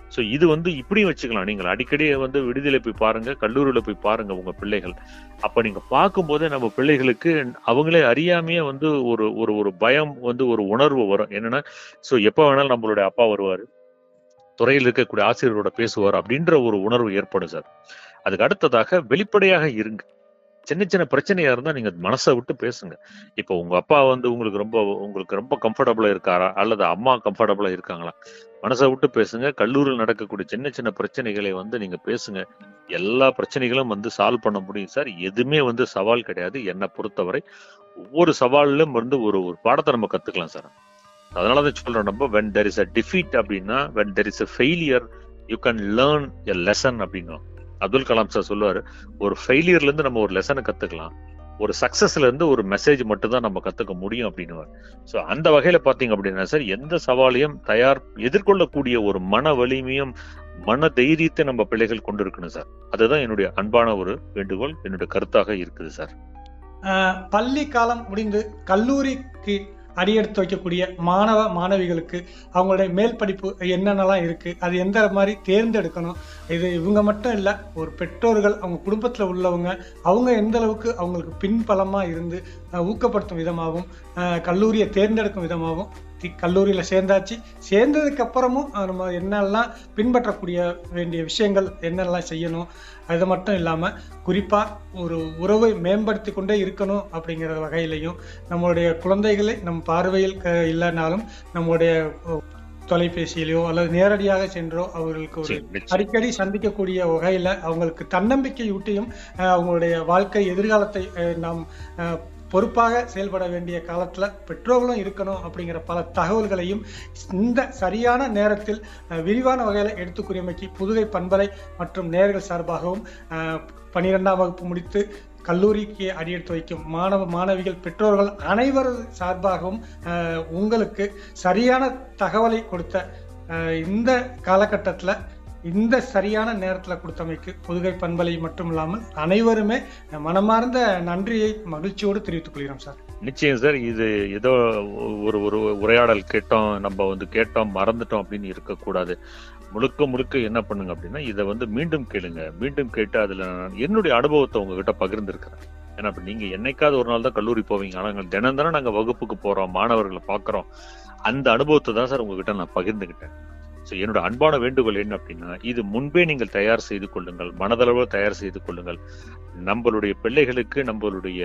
ஸோ இது வந்து இப்படியும் வச்சுக்கலாம் நீங்கள் அடிக்கடி வந்து விடுதியில போய் பாருங்க கல்லூரியில போய் பாருங்க உங்க பிள்ளைகள் அப்ப நீங்க பார்க்கும்போதே நம்ம பிள்ளைகளுக்கு அவங்களே அறியாமையே வந்து ஒரு ஒரு ஒரு பயம் வந்து ஒரு உணர்வு வரும் என்னன்னா ஸோ எப்போ வேணாலும் நம்மளுடைய அப்பா வருவாரு துறையில் இருக்கக்கூடிய ஆசிரியரோட பேசுவார் அப்படின்ற ஒரு உணர்வு ஏற்படும் சார் அதுக்கு அடுத்ததாக வெளிப்படையாக இருங்க சின்ன சின்ன பிரச்சனையா இருந்தா நீங்க மனசை விட்டு பேசுங்க இப்போ உங்க அப்பா வந்து உங்களுக்கு ரொம்ப உங்களுக்கு ரொம்ப கம்ஃபர்டபுளா இருக்காரா அல்லது அம்மா கம்ஃபர்டபுளா இருக்காங்களா மனசை விட்டு பேசுங்க கல்லூரியில் நடக்கக்கூடிய சின்ன சின்ன பிரச்சனைகளை வந்து நீங்க பேசுங்க எல்லா பிரச்சனைகளும் வந்து சால்வ் பண்ண முடியும் சார் எதுவுமே வந்து சவால் கிடையாது என்னை பொறுத்தவரை ஒவ்வொரு சவாலிலும் வந்து ஒரு ஒரு பாடத்தை நம்ம கத்துக்கலாம் சார் அதனாலதான் சொல்றோம் நம்ம when there is a defeat அப்படின்னா when there is a failure you can learn a lesson அப்படிங்கிறோம் அப்துல் கலாம் சார் சொல்லுவாரு ஒரு ஃபெயிலியர்ல இருந்து நம்ம ஒரு லெசனை கத்துக்கலாம் ஒரு சக்சஸ்ல இருந்து ஒரு மெசேஜ் மட்டும் தான் நம்ம கத்துக்க முடியும் அப்படின்னு ஸோ அந்த வகையில பாத்தீங்க அப்படின்னா சார் எந்த சவாலையும் தயார் எதிர்கொள்ளக்கூடிய ஒரு மன வலிமையும் மன தைரியத்தை நம்ம பிள்ளைகள் கொண்டு இருக்கணும் சார் அதுதான் என்னுடைய அன்பான ஒரு வேண்டுகோள் என்னுடைய கருத்தாக இருக்குது சார் பள்ளி காலம் முடிந்து கல்லூரிக்கு அடியெடுத்து வைக்கக்கூடிய மாணவ மாணவிகளுக்கு அவங்களுடைய மேல் படிப்பு என்னென்னலாம் இருக்கு அது எந்த மாதிரி தேர்ந்தெடுக்கணும் இது இவங்க மட்டும் இல்லை ஒரு பெற்றோர்கள் அவங்க குடும்பத்தில் உள்ளவங்க அவங்க எந்த அளவுக்கு அவங்களுக்கு பின்பலமா இருந்து ஊக்கப்படுத்தும் விதமாகவும் கல்லூரியை தேர்ந்தெடுக்கும் விதமாகவும் கல்லூரியில் சேர்ந்தாச்சு சேர்ந்ததுக்கு அப்புறமும் நம்ம என்னெல்லாம் பின்பற்றக்கூடிய வேண்டிய விஷயங்கள் என்னெல்லாம் செய்யணும் அது மட்டும் இல்லாமல் குறிப்பாக ஒரு உறவை மேம்படுத்தி கொண்டே இருக்கணும் அப்படிங்கிற வகையிலையும் நம்மளுடைய குழந்தைகளை நம் பார்வையில் இல்லைனாலும் நம்மளுடைய தொலைபேசியிலையோ அல்லது நேரடியாக சென்றோ அவர்களுக்கு ஒரு அடிக்கடி சந்திக்கக்கூடிய வகையில அவங்களுக்கு தன்னம்பிக்கை ஊட்டியும் அவங்களுடைய வாழ்க்கை எதிர்காலத்தை நாம் பொறுப்பாக செயல்பட வேண்டிய காலத்துல பெற்றோர்களும் இருக்கணும் அப்படிங்கிற பல தகவல்களையும் இந்த சரியான நேரத்தில் விரிவான வகையில எடுத்துக்குரியமைக்கு புதுகை பண்பலை மற்றும் நேர்கள் சார்பாகவும் பனிரெண்டாம் வகுப்பு முடித்து கல்லூரிக்கு அடியெடுத்து வைக்கும் மாணவ மாணவிகள் பெற்றோர்கள் அனைவரது சார்பாகவும் உங்களுக்கு சரியான தகவலை கொடுத்த இந்த காலகட்டத்தில் இந்த சரியான நேரத்தில் கொடுத்தமைக்கு புதுகை பண்பலை மட்டும் இல்லாமல் அனைவருமே மனமார்ந்த நன்றியை மகிழ்ச்சியோடு தெரிவித்துக் கொள்கிறோம் சார் நிச்சயம் சார் இது ஏதோ ஒரு ஒரு உரையாடல் கேட்டோம் நம்ம வந்து கேட்டோம் மறந்துட்டோம் அப்படின்னு இருக்கக்கூடாது முழுக்க முழுக்க என்ன பண்ணுங்க அப்படின்னா இதை வந்து மீண்டும் கேளுங்க மீண்டும் கேட்டு அதுல என்னுடைய அனுபவத்தை உங்ககிட்ட பகிர்ந்துருக்கிறேன் ஏன்னா இப்ப நீங்க என்னைக்காவது ஒரு நாள் தான் கல்லூரி போவீங்க ஆனா தினம் தானே நாங்க வகுப்புக்கு போறோம் மாணவர்களை பாக்குறோம் அந்த அனுபவத்தை தான் சார் உங்ககிட்ட நான் பகிர்ந்துகிட்டேன் ஸோ என்னோட அன்பான வேண்டுகோள் என்ன அப்படின்னா இது முன்பே நீங்கள் தயார் செய்து கொள்ளுங்கள் மனதளவு தயார் செய்து கொள்ளுங்கள் நம்மளுடைய பிள்ளைகளுக்கு நம்மளுடைய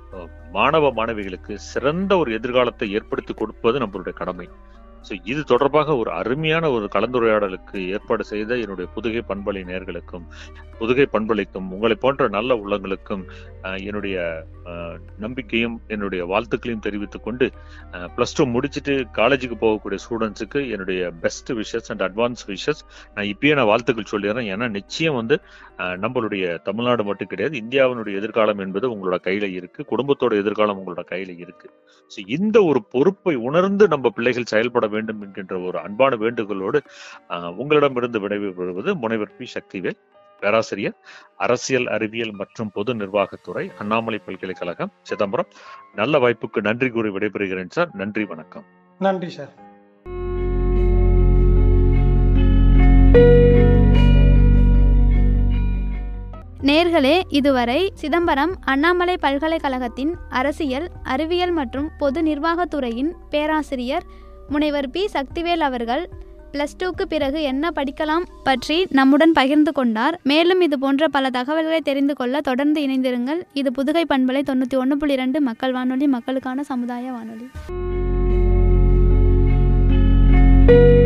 மாணவ மாணவிகளுக்கு சிறந்த ஒரு எதிர்காலத்தை ஏற்படுத்தி கொடுப்பது நம்மளுடைய கடமை ஸோ இது தொடர்பாக ஒரு அருமையான ஒரு கலந்துரையாடலுக்கு ஏற்பாடு செய்த என்னுடைய புதுகை பண்பலை நேர்களுக்கும் புதுகை பண்பலைக்கும் உங்களை போன்ற நல்ல உள்ளங்களுக்கும் என்னுடைய நம்பிக்கையும் என்னுடைய வாழ்த்துக்களையும் தெரிவித்துக் கொண்டு பிளஸ் டூ முடிச்சுட்டு காலேஜுக்கு போகக்கூடிய ஸ்டூடெண்ட்ஸுக்கு என்னுடைய best wishes and advance wishes நான் இப்பயே நான் வாழ்த்துக்கள் சொல்லிடுறேன் ஏன்னா நிச்சயம் வந்து நம்மளுடைய தமிழ்நாடு மட்டும் கிடையாது இந்தியாவினுடைய எதிர்காலம் என்பது உங்களோட கையில இருக்கு குடும்பத்தோட எதிர்காலம் உங்களோட கையில இருக்கு ஸோ இந்த ஒரு பொறுப்பை உணர்ந்து நம்ம பிள்ளைகள் செயல்பட வேண்டும் என்கின்ற ஒரு அன்பான வேண்டுகோளோடு உங்களிடமிருந்து விடைபெறுவது முனைவர் பி சக்திவேல் பேராசிரியர் அரசியல் அறிவியல் மற்றும் பொது நிர்வாகத்துறை அண்ணாமலை பல்கலைக்கழகம் சிதம்பரம் நல்ல வாய்ப்புக்கு நன்றி கூறி விடைபெறுகிறேன் சார் நன்றி வணக்கம் நன்றி சார் நேர்களே இதுவரை சிதம்பரம் அண்ணாமலை பல்கலைக்கழகத்தின் அரசியல் அறிவியல் மற்றும் பொது நிர்வாகத்துறையின் பேராசிரியர் முனைவர் பி சக்திவேல் அவர்கள் பிளஸ் டூக்கு பிறகு என்ன படிக்கலாம் பற்றி நம்முடன் பகிர்ந்து கொண்டார் மேலும் இது போன்ற பல தகவல்களை தெரிந்து கொள்ள தொடர்ந்து இணைந்திருங்கள் இது புதுகை பண்பலை தொண்ணூற்றி ஒன்று புள்ளி ரெண்டு மக்கள் வானொலி மக்களுக்கான சமுதாய வானொலி